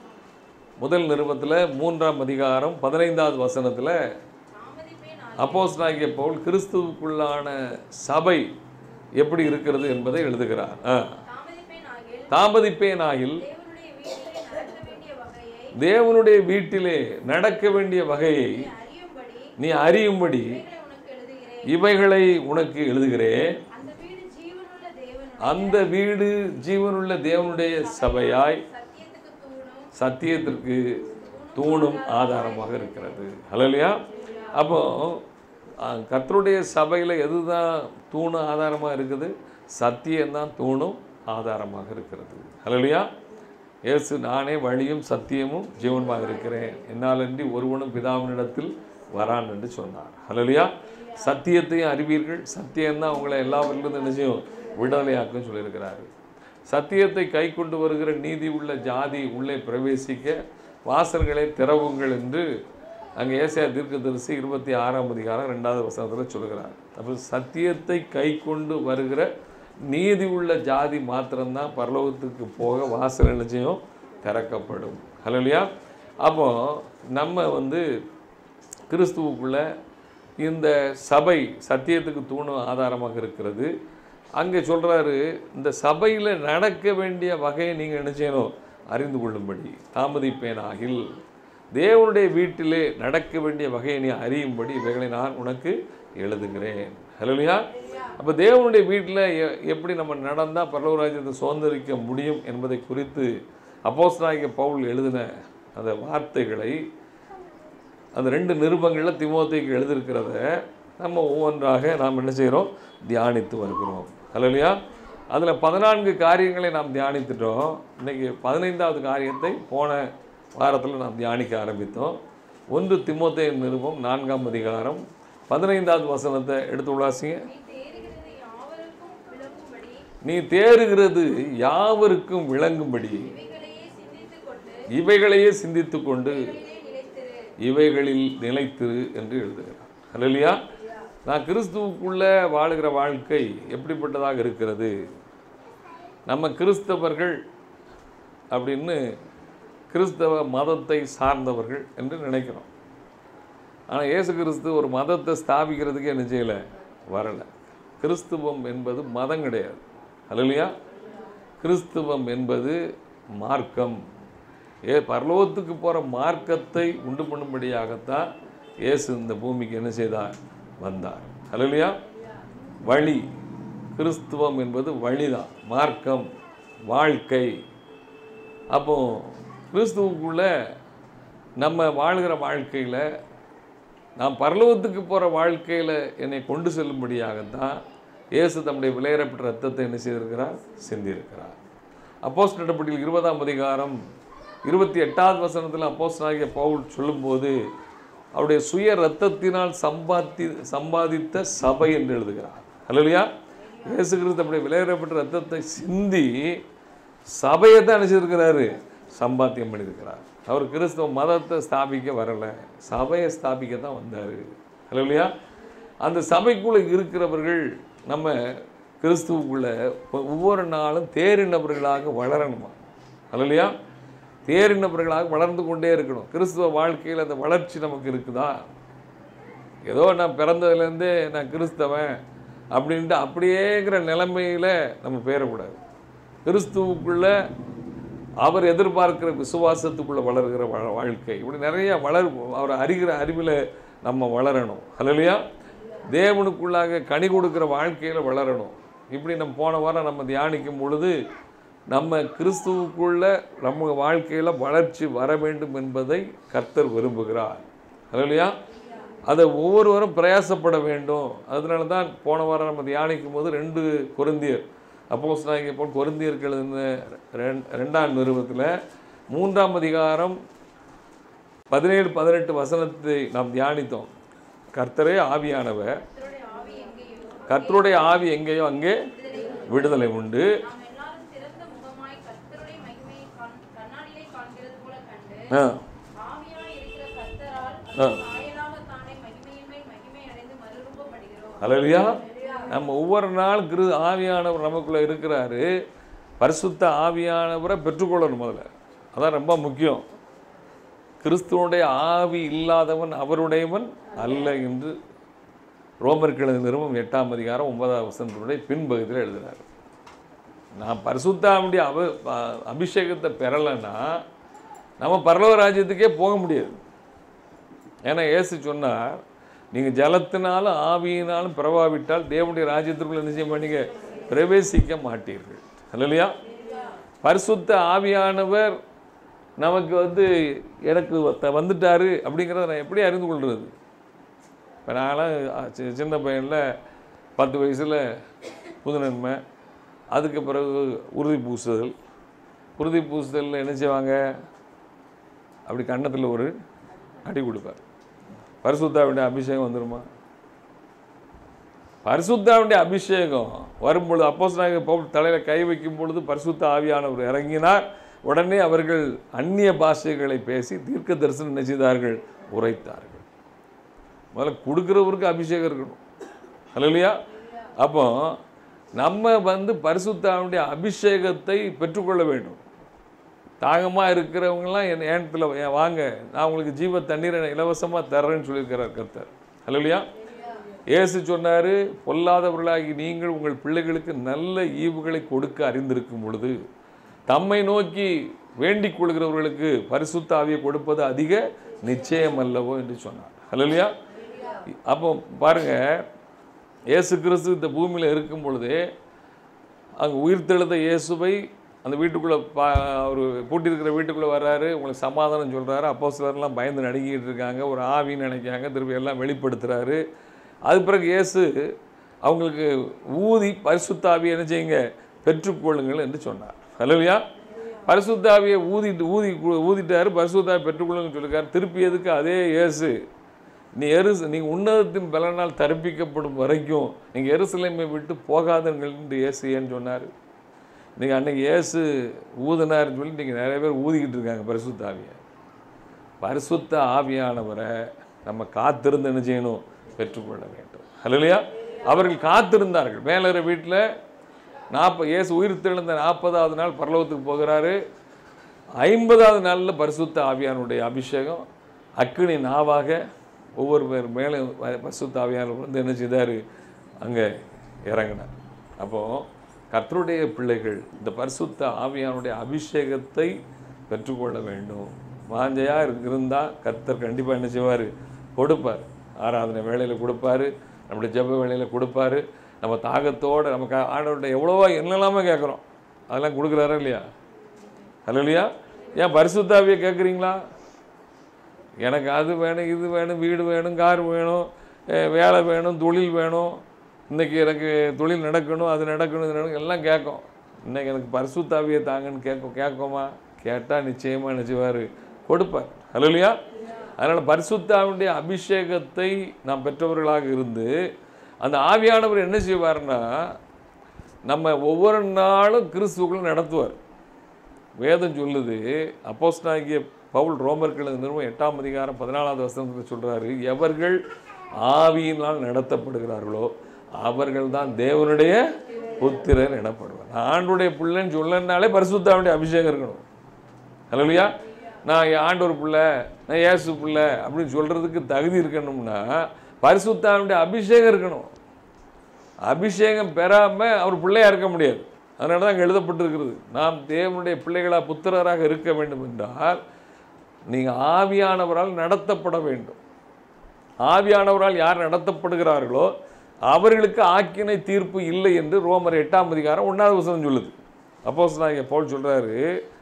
முதல் நிருபத்தில் மூன்றாம் அதிகாரம் பதினைந்தாவது வசனத்தில் தாமதிப்பேன் அப்போஸ்தலனாகிய பவுல் கிறிஸ்துவுக்குள்ளான சபை எப்படி இருக்கிறது என்பதை எழுதுகிறார் ஆ. தாமதிப்பேன் ஆகில் தாமதிப்பேனாகில் தேவனுடைய வீட்டிலே நடக்க வேண்டிய வகையை தேவனுடைய வீட்டிலே நடக்க வேண்டிய வகையை நீ அறியும்படி நீ அறியும்படி இவைகளை உனக்கு எழுதுகிறேன் இவைகளை உனக்கு எழுதுகிறேன் அந்த வீடு ஜீவனுள்ள தேவனுடைய அந்த வீடு ஜீவனுள்ள தேவனுடைய சபையாய் சத்தியத்துக்கு தூணும் சத்தியத்திற்கு தூணும் ஆதாரமாக இருக்கிறது ஹலோலியா அப்போ கர்த்தருடைய சபையில் எதுதான் தூணும் ஆதாரமாக இருக்குது சத்தியம்தான் தூணும் ஆதாரமாக இருக்கிறது ஹalleluya இயேசு நானே வழியும் சத்தியமும் ஜீவனுமாக இருக்கிறேன் என்னாலன்றி ஒருவனும் பிதாவினிடத்தில் வரான் என்று சொன்னார் ஹalleluya சத்தியத்தையும் அறிவீர்கள் சத்தியம்தான் உங்களை எல்லாவற்றிலிருந்து என்ன செய்யும் விடுதலையாக்கும் சொல்லியிருக்கிறாரு சத்தியத்தை கை கொண்டு வருகிற நீதி உள்ள ஜாதி உள்ளே பிரவேசிக்க வாசல்களை திறவுங்கள் என்று அங்கே ஏசியா தீர்க்கதரிசி இருபத்தி ஆறாம் அதிகாரம் ரெண்டாவது வசனத்தில் சொல்கிறார் அப்போ சத்தியத்தை கை கொண்டு வருகிற நீதி உள்ள ஜாதி மாத்திரம்தான் பரலோகத்துக்கு போக வாசல் நிச்சயம் திறக்கப்படும் ஹலோலியா அப்போ நம்ம வந்து கிறிஸ்துவுக்குள்ள இந்த சபை சத்தியத்துக்கு தூணும் ஆதாரமாக இருக்கிறது அங்கே சொல்கிறாரு இந்த சபையில் நடக்க வேண்டிய வகையை நீங்கள் என்ன செய்யணும் அறிந்து கொள்ளும்படி தாமதிப்பேனாகில் தேவனுடைய வீட்டிலே நடக்க வேண்டிய வகையை நீ அறியும்படி இவைகளை நான் உனக்கு எழுதுகிறேன் ஹலோலியா அப்போ தேவனுடைய வீட்டில் எ- எப்படி நம்ம நடந்தால் பரலோகராஜ்யத்தை சுதந்திரிக்க முடியும் என்பதை குறித்து அப்போஸ்தலனாகிய பவுல் எழுதின அந்த வார்த்தைகளை அந்த ரெண்டு நிருபங்களில் திமோத்தேக்கு எழுதியிருக்கிறத நம்ம ஒவ்வொன்றாக நாம் என்ன செய்கிறோம் தியானித்து வருகிறோம் ஹalleluya அதில் பதினான்கு காரியங்களை நாம் தியானித்துட்டோம் இன்னைக்கு பதினைந்தாவது காரியத்தை போன வாரத்தில் நாம் தியானிக்க ஆரம்பித்தோம் ஒன்று திமோத்தே நிருபம் நான்காம் அதிகாரம் பதினைந்தாவது வசனத்தை எடுத்து உலாசிங்க நீ தேறுகிறது யாவருக்கும் நீ தேறுகிறது யாவருக்கும் விளங்கும்படி விளங்கும்படி இவைகளையே சிந்தித்துக் கொண்டு இவைகளையே சிந்தித்து கொண்டு இவைகளிலே நிலைத்திரு இவைகளில் நிலைத்திரு என்று எழுதுகிறார் ஹalleluya நான் கிறிஸ்துவுக்குள்ள வாழுகிற வாழ்க்கை எப்படிப்பட்டதாக இருக்கிறது நம்ம கிறிஸ்தவர்கள் அப்படின்னு கிறிஸ்தவ மதத்தை சார்ந்தவர்கள் என்று நினைக்கிறோம் ஆனால் இயேசு கிறிஸ்து ஒரு மதத்தை ஸ்தாபிக்கிறதுக்கு என்ன செய்யலை வரலை கிறிஸ்துவம் என்பது மதம் கிடையாது ஹalleluya கிறிஸ்துவம் என்பது மார்க்கம் ஏ பரலோகத்துக்கு போகிற மார்க்கத்தை உண்டு பண்ணும்படியாகத்தான் இயேசு இந்த பூமிக்கு என்ன செய்தார் வந்தார் ஹalleluya வழி கிறிஸ்துவம் என்பது வழிதான் மார்க்கம் வாழ்க்கை அப்போ கிறிஸ்துவுக்குள்ள நம்ம வாழ்கிற வாழ்க்கையில் நாம் பரலோகத்துக்கு போகிற வாழ்க்கையில் என்னை கொண்டு செல்லும்படியாகத்தான் இயேசு தம்முடைய விளையாடப்பட்ட ரத்தத்தை என்ன செய்திருக்கிறார் சிந்தியிருக்கிறார் அப்போஸ் நடப்பட்டியில் இருபதாம் அதிகாரம் இருபத்தி எட்டாவது வசனத்தில் அப்போஸ் ஆகிய பவுல் சொல்லும்போது அவருடைய சுய ரத்தத்தினால் சம்பாதி சம்பாதித்த சபை என்று எழுதுகிறார் அல்லையா இயேசு கிறிஸ்து தம்முடைய விளையாடப்பட்ட ரத்தத்தை சிந்தி சபையை தான் நினைச்சிருக்கிறாரு சம்பாத்தியம் பண்ணியிருக்கிறார் அவர் கிறிஸ்தவ மதத்தை ஸ்தாபிக்க வரலை சபையை ஸ்தாபிக்க தான் வந்தார் இல்லையா அந்த சபைக்குள்ளே இருக்கிறவர்கள் நம்ம கிறிஸ்துவுக்குள்ள ஒவ்வொரு நாளும் தேறினவர்களாக வளரணுமா இல்லையா தேறினவர்களாக வளர்ந்து கொண்டே இருக்கணும் கிறிஸ்துவ வாழ்க்கையில் அந்த வளர்ச்சி நமக்கு இருக்குதா ஏதோ நான் பிறந்ததுலேருந்தே நான் கிறிஸ்தவன் அப்படின்ட்டு அப்படியேங்கிற நிலைமையில் நம்ம பேரக்கூடாது கிறிஸ்துவுக்குள்ள அவர் எதிர்பார்க்கிற விசுவாசத்துக்குள்ளே வளர்கிற வா- வாழ்க்கை இப்படி நிறைய வளர் அவர் அறிகிற அறிவில் நம்ம வளரணும் ஹalleluya தேவனுக்குள்ளாக கனி கொடுக்கிற வாழ்க்கையில் வளரணும் இப்படி நம்ம போன வாரம் நம்ம தியானிக்கும் பொழுது நம்ம கிறிஸ்துவுக்குள்ள நம்ம வாழ்க்கையில் வளர்ச்சி வர வேண்டும் என்பதை கர்த்தர் விரும்புகிறார் ஹalleluya அதை ஒவ்வொருவரும் பிரயாசப்பட வேண்டும் அதனால தான் போன வாரம் நம்ம தியானிக்கும் போது ரெண்டு குருந்தியர் அப்போஸ் நாங்கள் போல் குருந்தியருக்கு எழுதின ரெண்- ரெண்டாம் நிறுவனத்தில் மூன்றாம் அதிகாரம் பதினேழு பதினெட்டு வசனத்தை நாம் தியானித்தோம் கர்த்தரே ஆவியானவர் கர்த்தருடைய ஆவி எங்கேயோ கர்த்தருடைய ஆவி எங்கேயோ அங்கே விடுதலை உண்டு நாம் எல்லாரும் திறந்த முகமாய் கர்த்தருடைய மகிமையை காண்- கண்ணாடியிலே காண்கிறது போல கண்டு ஆ ஆவியாய் இருக்கிற கர்த்தரால் ஆ. சாயலாக தானே மகிமையின் மேல் மகிமை அடைந்து மறுரூபப்படுகிறோம் அலலியா நம்ம ஒவ்வொரு நாள் கிரு ஆவியானவர் நமக்குள்ளே இருக்கிறாரு பரிசுத்த ஆவியானவரை பெற்றுக்கொள்ளணும் முதல்ல அதான் ரொம்ப முக்கியம் கிறிஸ்துவனுடைய ஆவி இல்லாதவன் அவருடையவன் அல்ல என்று ரோமர் கிழது நிறுவம் எட்டாம் அதிகாரம் ஒன்பதாம் வசனத்தினுடைய பின்பகுதியில் எழுதுகிறார் நான் பரிசுத்தாவுடைய அவ அ- அபிஷேகத்தை பெறலைன்னா நம்ம பரலோக ராஜ்யத்துக்கே போக முடியாது ஏன்னா இயேசு சொன்னார் நீங்கள் ஜலத்தினாலும் ஆவியினாலும் பிறவாவிட்டால் தேவனுடைய ராஜ்யத்திற்குள்ள என்ன செய்ய மாட்டீங்க பிரவேசிக்க மாட்டீர்கள் இல்லையா பரிசுத்த ஆவியானவர் நமக்கு வந்து எனக்கு ஒருத்த- வந்துட்டாரு அப்படிங்கிறத நான் எப்படி அறிந்து கொள்வது இப்போ நான்லாம் சி- சின்ன பையனில் பத்து வயசில் புது நன்மை அதுக்கு பிறகு உறுதி பூசுதல் உறுதி பூசுதலில் என்ன செய்வாங்க அப்படி கன்னத்தில் ஒரு அடி கொடுப்பார் பரிசுத்தாவுடைய அபிஷேகம் வந்துருமா பரிசுத்தாவுடைய அபிஷேகம் வரும்பொழுது அப்போஸ் நாங்கள் தலையில் கை வைக்கும் பொழுது பரிசுத்த ஆவியானவர் இறங்கினார் உடனே அவர்கள் அந்நிய பாஷைகளை பேசி தீர்க்க தரிசனம் என்ன செய்தார்கள் உரைத்தார்கள் முதல்ல கொடுக்குறவருக்கு அபிஷேகம் இருக்கணும் இல்லையா அப்போ நம்ம வந்து பரிசுத்தாவுடைய அபிஷேகத்தை பெற்றுக்கொள்ள வேண்டும் தாகமாக இருக்கிறவங்கலாம் என் ஏனத்தில் வாங்க நான் உங்களுக்கு ஜீவ தண்ணீரை இலவசமாக தர்றேன்னு சொல்லியிருக்கிறார் கர்த்தர் இல்லையா இயேசு சொன்னார் பொல்லாதவர்களாகி நீங்கள் உங்கள் பிள்ளைகளுக்கு நல்ல ஈவுகளை கொடுக்க அறிந்திருக்கும் பொழுது தம்மை நோக்கி வேண்டிக் கொள்கிறவர்களுக்கு பரிசுத்த ஆவியை கொடுப்பது அதிக நிச்சயம் அல்லவோ என்று சொன்னார் இல்லையா அப்போ பாருங்க இயேசு கிறிஸ்து இந்த பூமியில் இருக்கும் பொழுதே அங்கே உயிர்த்தெழுந்த இயேசுவை அந்த வீட்டுக்குள்ளே பா அவர் பூட்டியிருக்கிற வீட்டுக்குள்ளே வர்றாரு உங்களுக்கு சமாதானம் சொல்கிறாரு அப்போ சிலர்லாம் பயந்து நடுங்கிட்டு இருக்காங்க ஒரு ஆவின்னு நினைக்காங்க திருப்பி எல்லாம் வெளிப்படுத்துகிறாரு அது பிறகு இயேசு அவங்களுக்கு ஊதி பரிசுத்தாவியை என்ன செய்யுங்க பெற்றுக்கொள்ளுங்கள் என்று சொன்னார் ஹலோயா பரிசுத்தாவியை ஊதிட்டு ஊதி ஊதிட்டாரு பரிசுத்தாவை பெற்றுக்கொள்ளுங்கன்னு சொல்லியிருக்காரு திருப்பி எதுக்கு அதே இயேசு நீ எருச நீங்கள் உன்னதத்தின் பலனால் தரப்பிக்கப்படும் வரைக்கும் நீங்கள் எருசலேமை விட்டு போகாதங்கள் என்று இயேசு ஏன்னு சொன்னார் நீங்கள் அன்னைக்கு இயேசு ஊதினார்னு சொல்லி நீங்கள் நிறைய பேர் ஊதிக்கிட்டு இருக்காங்க பரிசுத்த ஆவியை பரிசுத்த ஆவியானவரை நம்ம காத்திருந்து என்ன செய்யணும் பெற்றுக்கொள்ள வேண்டும் இல்லையா அவர்கள் காத்திருந்தார்கள் மேலற வீட்டில் நாற்பது இயேசு உயிர் தெழுந்த நாற்பதாவது நாள் பரலோகத்துக்கு போகிறாரு ஐம்பதாவது நாளில் பரிசுத்த ஆவியானுடைய அபிஷேகம் அக்கினி நாவாக ஒவ்வொரு பேர் மேலே பரிசுத்த ஆவியானவர் வந்து என்ன செய்தார் அங்கே இறங்கினார் அப்போது கர்த்தருடைய பிள்ளைகள் இந்த பரிசுத்த ஆவியானுடைய அபிஷேகத்தை பெற்றுக்கொள்ள வேண்டும் வாஞ்சையாக இருந்தால் கர்த்தர் கண்டிப்பாக என்ன செய்வார் கொடுப்பார் ஆராதனை வேலையில் கொடுப்பாரு நம்முடைய ஜெப வேலையில் கொடுப்பாரு நம்ம தாகத்தோடு நமக்கு ஆண்டவர்கிட்ட எவ்வளவோ என்னெல்லாமே கேட்குறோம் அதெல்லாம் கொடுக்குறாரா இல்லையா ஹலோ இல்லையா ஏன் பரிசுத்தாவியை கேட்குறீங்களா எனக்கு அது வேணும் இது வேணும் வீடு வேணும் கார் வேணும் அஹ் வேலை வேணும் தொழில் வேணும் இன்றைக்கி எனக்கு தொழில் நடக்கணும் அது நடக்கணும் இது நடக்கணும் எல்லாம் கேட்கும் இன்றைக்கி எனக்கு பரிசுத்தாவியை தாங்கன்னு கேட்கும் கேட்குமா கேட்டால் நிச்சயமாக நினச்சிவார் கொடுப்பார் ஹலோ இல்லையா அதனால் பரிசுத்தாவுடைய அபிஷேகத்தை நாம் பெற்றவர்களாக இருந்து அந்த ஆவியானவர் என்ன செய்வார்னா நம்ம ஒவ்வொரு நாளும் கிறிஸ்துவுக்குள்ள நடத்துவார் வேதம் சொல்லுது அப்போஸ்தலனாகிய பவுல் ரோமர்கள் நிறுவனம் எட்டாம் அதிகாரம் பதினாலாவது வசனத்தில் சொல்றாரு எவர்கள் ஆவியினால் நடத்தப்படுகிறார்களோ அவர்கள் தான் தேவனுடைய புத்திரர் எனப்படுவார் நான் ஆண்டுடைய பிள்ளைன்னு சொல்லனாலே பரிசுத்தாவுடைய அபிஷேகம் இருக்கணும் ஹலோலியா நான் என் ஆண்டவர் பிள்ளை நான் இயேசு பிள்ளை அப்படின்னு சொல்கிறதுக்கு தகுதி இருக்கணும்னா பரிசுத்தாவுடைய அபிஷேகம் இருக்கணும் அபிஷேகம் பெறாமல் அவர் பிள்ளையா இருக்க முடியாது அதனால தான் அங்கே எழுதப்பட்டிருக்கிறது நாம் தேவனுடைய பிள்ளைகளாக புத்திரராக இருக்க வேண்டும் என்றால் நீங்கள் ஆவியானவரால் நடத்தப்பட வேண்டும் ஆவியானவரால் யார் நடத்தப்படுகிறார்களோ அவர்களுக்கு ஆக்கினை தீர்ப்பு இல்லை என்று ரோமர் எட்டாம் அதிகாரம் ஒன்றாவது வசனம் சொல்லுது அப்போஸ் நான் பவுல் சொல்கிறாரு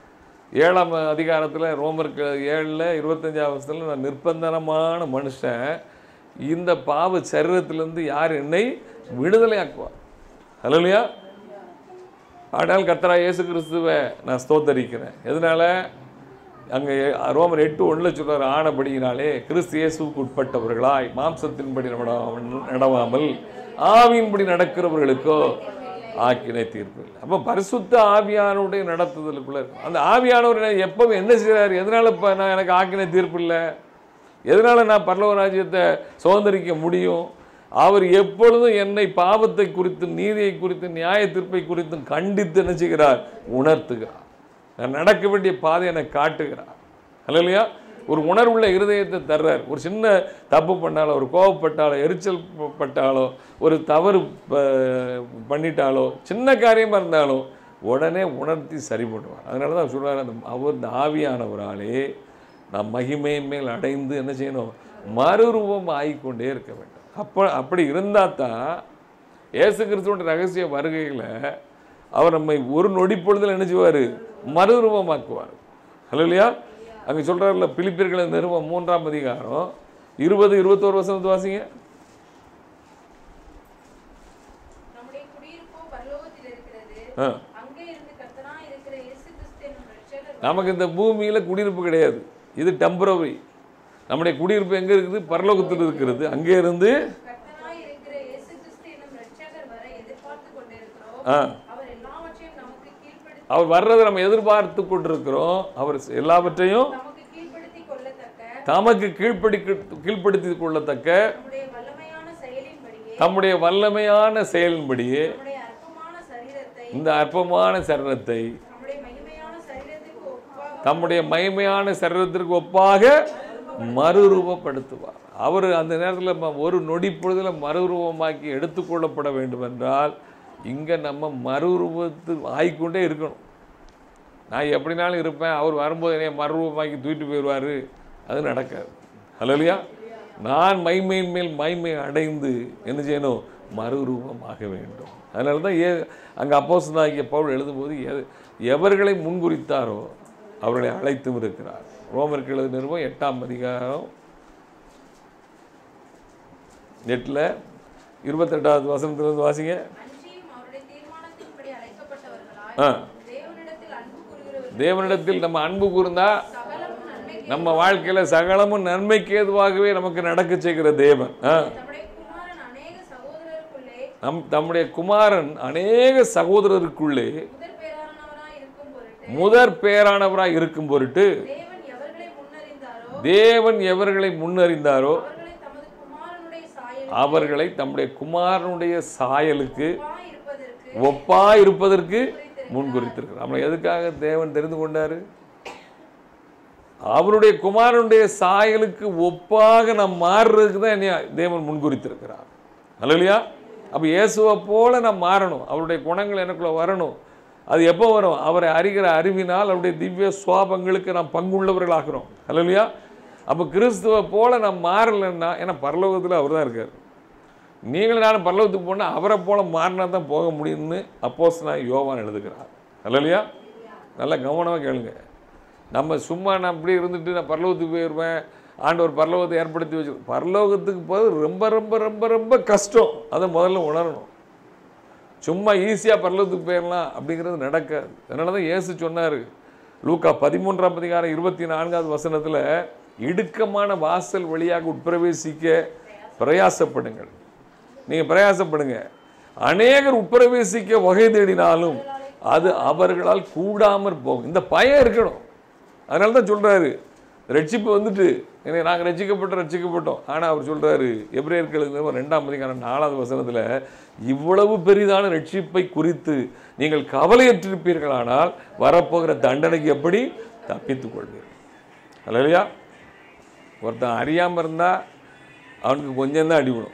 ஏழாம் அதிகாரத்தில் ரோமருக்கு ஏழில் இருபத்தஞ்சாவது வருஷத்தில் நான் நிர்பந்தனமான மனுஷன் இந்த பாவ சரீரத்திலிருந்து யார் என்னை விடுதலை ஆக்குவார் இல்லையா ஆனால் கர்த்தரா இயேசு கிறிஸ்துவை நான் ஸ்தோத்தரிக்கிறேன் எதனால அங்கே ரோமர் எட்டு ஒன்றில் சொல்கிறார் ஆனபடியினாலே கிறிஸ்து இயேசுவுக்கு உட்பட்டவர்களாய் மாம்சத்தின்படி நட- நடவாமல் ஆவியின்படி நடக்கிறவர்களுக்கோ ஆக்கினை தீர்ப்பு இல்லை அப்போ பரிசுத்த ஆவியானுடைய நடத்துதலுக்குள்ள இருக்கும் அந்த ஆவியானவர் என்னை எப்பவும் என்ன செய்கிறார் எதனால இப்போ நான் எனக்கு ஆக்கினை தீர்ப்பு இல்லை எதனால நான் பரலோக ராஜ்யத்தை சுதந்திரிக்க முடியும் அவர் எப்பொழுதும் என்னை பாவத்தை குறித்து நீதியை குறித்து நியாய தீர்ப்பை குறித்தும் கண்டித்து என்ன செய்கிறார் உணர்த்துகிறார் நான் நடக்க வேண்டிய பாதை எனக்கு காட்டுகிறார் இல்லையா ஒரு உணர்வுள்ள இருதயத்தை தர்றார் ஒரு சின்ன தப்பு பண்ணாலோ ஒரு கோவப்பட்டாலோ எரிச்சல் ப- பட்டாலோ ஒரு தவறு ப- பண்ணிட்டாலோ சின்ன காரியமாக இருந்தாலும் உடனே உணர்த்தி சரி பண்ணுவார் அதனால தான் சொல்கிறார் அந்த அவர் இந்த ஆவியானவராலே நாம் மகிமை மேல் அடைந்து என்ன செய்யணும் மறுரூபம் ஆகிக்கொண்டே இருக்க வேண்டும் அப்போ அப்படி இருந்தால் தான் இயேசு கிறிஸ்துவோட ரகசிய வருகையில் அவர் நம்மை ஒரு நொடி பொழுதில் என்ன செய்வார் மறுரூபமாக்குவார் ஹலோ இல்லையா அங்கே சொல்கிறார்ல பிலிப்பியர்களை நிறுவம் மூன்றாம் அதிகாரம் இருபது இருபத்தோரு வருஷத்து வாசிங்க நம்முடைய குடியிருப்போ பரலோகத்தில் இருக்கிறது ஆ. அங்கே இருந்து கர்த்தராய் இருக்கிற இயேசு கிறிஸ்து என்னும் இரட்சகர் நமக்கு இந்த பூமியில் குடியிருப்பு கிடையாது இது டெம்பரவரி நம்முடைய குடியிருப்பு எங்கே இருக்குது பரலோகத்தில் இருக்கிறது அங்கே இருந்து கர்த்தராய் இருக்கிற இயேசு கிறிஸ்து என்னும் இரட்சகர் வர எதிர்பார்த்து கொண்டிருக்கிறோம் ஆ அவர் எல்லாவற்றையும் நமக்கு கீழ்ப்படுத்தி அவர் வர்றதை நம்ம எதிர்பார்த்து கொண்டிருக்கிறோம் அவர் எல்லாவற்றையும் நமக்கு கீழ்ப்படுத்தி கொள்ளத்தக்க தமக்கு கீழ்ப்படி கீழ்ப்படுத்தி கொள்ளத்தக்க நம்முடைய வல்லமையான செயலின்படியே தம்முடைய வல்லமையான செயலின்படியே நம்முடைய அற்பமான சரீரத்தை இந்த அற்பமான சரணத்தை நம்முடைய மகிமையான சரீரத்துக்கு ஒப்பாக தம்முடைய மகிமையான சரீரத்திற்கு ஒப்பாக மறுரூபப்படுத்துவார் அவர் அந்த நேரத்தில் ஒரு நொடி பொழுதில் மறுரூபமாக்கி எடுத்துக்கொள்ளப்பட வேண்டும் என்றால் இங்கே நம்ம மறுரூபத்து ஆகிக்கொண்டே இருக்கணும் நான் எப்படினாலும் இருப்பேன் அவர் வரும்போது என்னை மறுரூபமாக்கி தூக்கிட்டு போயிடுவார் அது நடக்காது ஹலோலியா நான் மைமையின் மேல் மைமை அடைந்து என்ன செய்யணும் மறுரூபமாக வேண்டும் அதனால தான் ஏ அங்கே அப்போஸ்தலனாகிய பவுல் எழுதும்போது எ- எவர்களை முன்குறித்தாரோ அவர்களை அழைத்தும் இருக்கிறார் ரோமருக்கு எழுது நிறுவம் எட்டாம் அதிகாரம் எட்டில் இருபத்தெட்டாவது வசனத்திலிருந்து வாசிங்க அன்றியும் அவருடைய தீர்மானத்தின்படி அழைக்கப்பட்டவர்களாய் ஆ தேவனிடத்தில் அன்பு கூறுகிறவர்கள் தேவனிடத்தில் நம்ம அன்பு கூர்ந்தா சகலமும் நன்மைக்கு நம்ம வாழ்க்கையில் சகலமும் நன்மைக்கு ஏதுவாகவே நமக்கு நடக்க செய்கிற தேவன் ஆ தம்முடைய குமாரன் அநேக சகோதரருக்குள்ளே நம் தம்முடைய குமாரன் அநேக சகோதரருக்குள்ளே முதற் பேரானவராய் இருக்கும் பொருட்டு முதற் பேரானவராய் இருக்கும் பொருட்டு தேவன் எவர்களை முன்னறிந்தாரோ தேவன் எவர்களை முன்னறிந்தாரோ அவர்களை தமது குமாரனுடைய சாயலுக்கு அவர்களை தம்முடைய குமாரனுடைய சாயலுக்கு ஒப்பாய் இருப்பதற்கு ஒப்பா இருப்பதற்கு முன்குறித்திருக்கிறார் நம்மளை எதுக்காக தேவன் தெரிந்து கொண்டாரு அவருடைய குமாரனுடைய சாயலுக்கு ஒப்பாக நாம் மாறுறதுக்கு தான் என்னைய தேவன் முன்குறித்திருக்கிறார் அல்லையா அப்போ இயேசுவை போல நாம் மாறணும் அவருடைய குணங்கள் எனக்குள்ள வரணும் அது எப்போ வரும் அவரை அறிகிற அறிவினால் அவருடைய திவ்ய சுவாபங்களுக்கு நாம் பங்குள்ளவர்களாகிறோம் அல்லையா அப்போ கிறிஸ்துவை போல நாம் மாறலைன்னா ஏன்னா பரலோகத்தில் அவர் தான் இருக்கார் நீங்களும் நானும் பரலோகத்துக்கு போனால் அவரை போல மாறினா தான் போக முடியும்னு அப்போஸ் நான் யோவான் எழுதுகிறார் அல்லையா நல்லா கவனமாக கேளுங்க நம்ம சும்மா நான் இப்படி இருந்துட்டு நான் பரலோகத்துக்கு போயிடுவேன் ஆண்டவர் பரலோகத்தை ஏற்படுத்தி வச்சு பரலோகத்துக்கு போகிறது ரொம்ப ரொம்ப ரொம்ப ரொம்ப கஷ்டம் அதை முதல்ல உணரணும் சும்மா ஈஸியாக பரலோகத்துக்கு போயிடலாம் அப்படிங்கிறது நடக்காது அதனால தான் இயேசு சொன்னார் லூக்கா பதிமூன்றாம் அதிகாரம் இருபத்தி நான்காவது வசனத்தில் இடுக்கமான வாசல் வழியாக உட்பிரவேசிக்க பிரயாசப்படுங்கள் நீங்கள் பிரயாசப்படுங்க அநேகர் உட்பிரவேசிக்க வகை தேடினாலும் அது அவர்களால் கூடாமற் போகும் இந்த பயம் இருக்கணும் அதனால தான் சொல்கிறாரு ரட்சிப்பு வந்துட்டு ஏன்னா நாங்கள் ரட்சிக்கப்பட்டு ரட்சிக்கப்பட்டோம் ஆனால் அவர் சொல்கிறாரு எப்ரேயர்களுக்கு ரெண்டாம் அதிகாரம் நாலாவது வசனத்தில் இவ்வளவு பெரிதான ரட்சிப்பை குறித்து நீங்கள் கவலையற்றிருப்பீர்களானால் வரப்போகிற தண்டனைக்கு எப்படி தப்பித்துக் கொள்வீர்கள் அல்லையா ஒருத்தன் அறியாமல் இருந்தால் அவனுக்கு கொஞ்சம் தான் அடிபடும்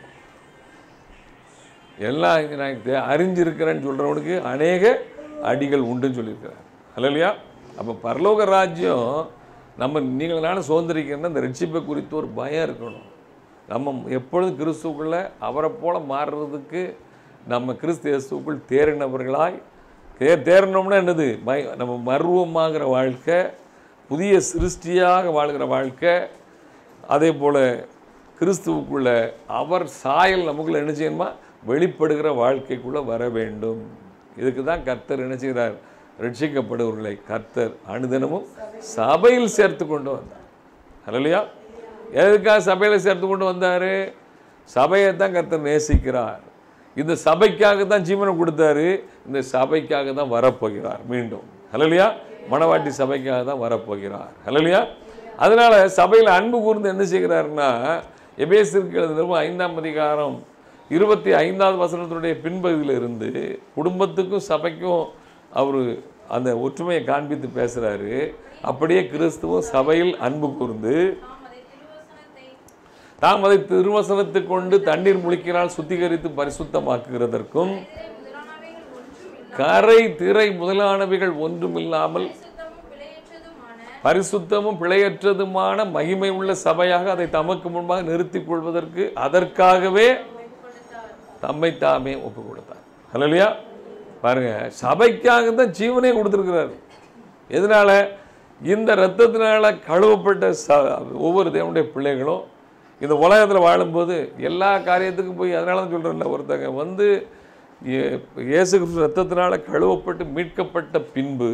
எல்லாம் இங்க நான் தெ- அறிஞ்சிருக்கிறேன்னு சொல்கிறவனுக்கு அநேக அடிகள் உண்டுன்னு சொல்லியிருக்கிறார் அல்லையா அப்போ பரலோக ராஜ்யம் நம்ம நீங்கள் நானும் சுதந்திரிக்கிறேன்னா இந்த ரட்சிப்பை குறித்து ஒரு பயம் இருக்கணும் நம்ம எப்பொழுதும் கிறிஸ்துவுக்குள்ள அவரை போல மாறுறதுக்கு நம்ம கிறிஸ்து இயேசுக்குள் தேறினவர்களாய் தே தேறினோம்னா என்னது மய நம்ம மர்வமாகிற வாழ்க்கை புதிய சிருஷ்டியாக வாழ்கிற வாழ்க்கை அதே போல் கிறிஸ்துவுக்குள்ள அவர் சாயல் நமக்குள்ள என்ன செய்யணுமா வெளிப்படுகிற வாழ்க்கைக்குள்ளே வர வேண்டும் இதுக்கு தான் கர்த்தர் என்ன செய்கிறார் ரட்சிக்கப்படுவர்களை கர்த்தர் அனுதினமும் சபையில் சேர்த்து கொண்டு வந்தார் அல்லையா எதுக்காக சபையில் சேர்த்து கொண்டு வந்தார் சபையை தான் கர்த்தர் நேசிக்கிறார் இந்த சபைக்காக தான் ஜீவனை கொடுத்தாரு இந்த சபைக்காக தான் வரப்போகிறார் மீண்டும் ஹலலியா மணவாட்டி சபைக்காக தான் வரப்போகிறார் ஹலலியா அதனால சபையில் அன்பு கூர்ந்து என்ன செய்கிறாருன்னா எபேசிற்கு எழுதின ஐந்தாம் அதிகாரம் இருபத்தி ஐந்தாவது வசனத்தினுடைய பின்பகுதியில் இருந்து குடும்பத்துக்கும் சபைக்கும் அவர் அந்த ஒற்றுமையை காண்பித்து பேசுகிறாரு அப்படியே கிறிஸ்துவும் சபையில் அன்பு கூர்ந்து நாம் அதை திருவசனத்தை தாம் அதை திருவசனத்தை கொண்டு தண்ணீர் முழிக்கினால் சுத்திகரித்து பரிசுத்தமாக்குகிறதற்கும் இதிலே முதலானவைகள் ஒன்றும் இல்லை கரை திரை முதலானவைகள் ஒன்றுமில்லாமல் சுத்தமும் பிழையற்றதுமான பரிசுத்தமும் பிழையற்றதுமான மகிமை உள்ள சபையாக அதை தமக்கு முன்பாக நிறுத்திக் கொள்வதற்கு அதற்காகவே கொடுத்தார் தம்மை தாமே ஒப்பு கொடுத்தார் ஹலோலியா பாருங்க சபைக்காக தான் ஜீவனே கொடுத்துருக்கிறாரு எதனால இந்த இரத்தத்தினால கழுவப்பட்ட ச ஒவ்வொரு தேவனுடைய பிள்ளைகளும் இந்த உலகத்தில் வாழும்போது எல்லா காரியத்துக்கும் போய் அதனால தான் சொல்கிறேன்ல ஒருத்தங்க வந்து இயே- இயேசு கிறிஸ்து ரத்தத்தினால கழுவப்பட்டு மீட்கப்பட்ட பின்பு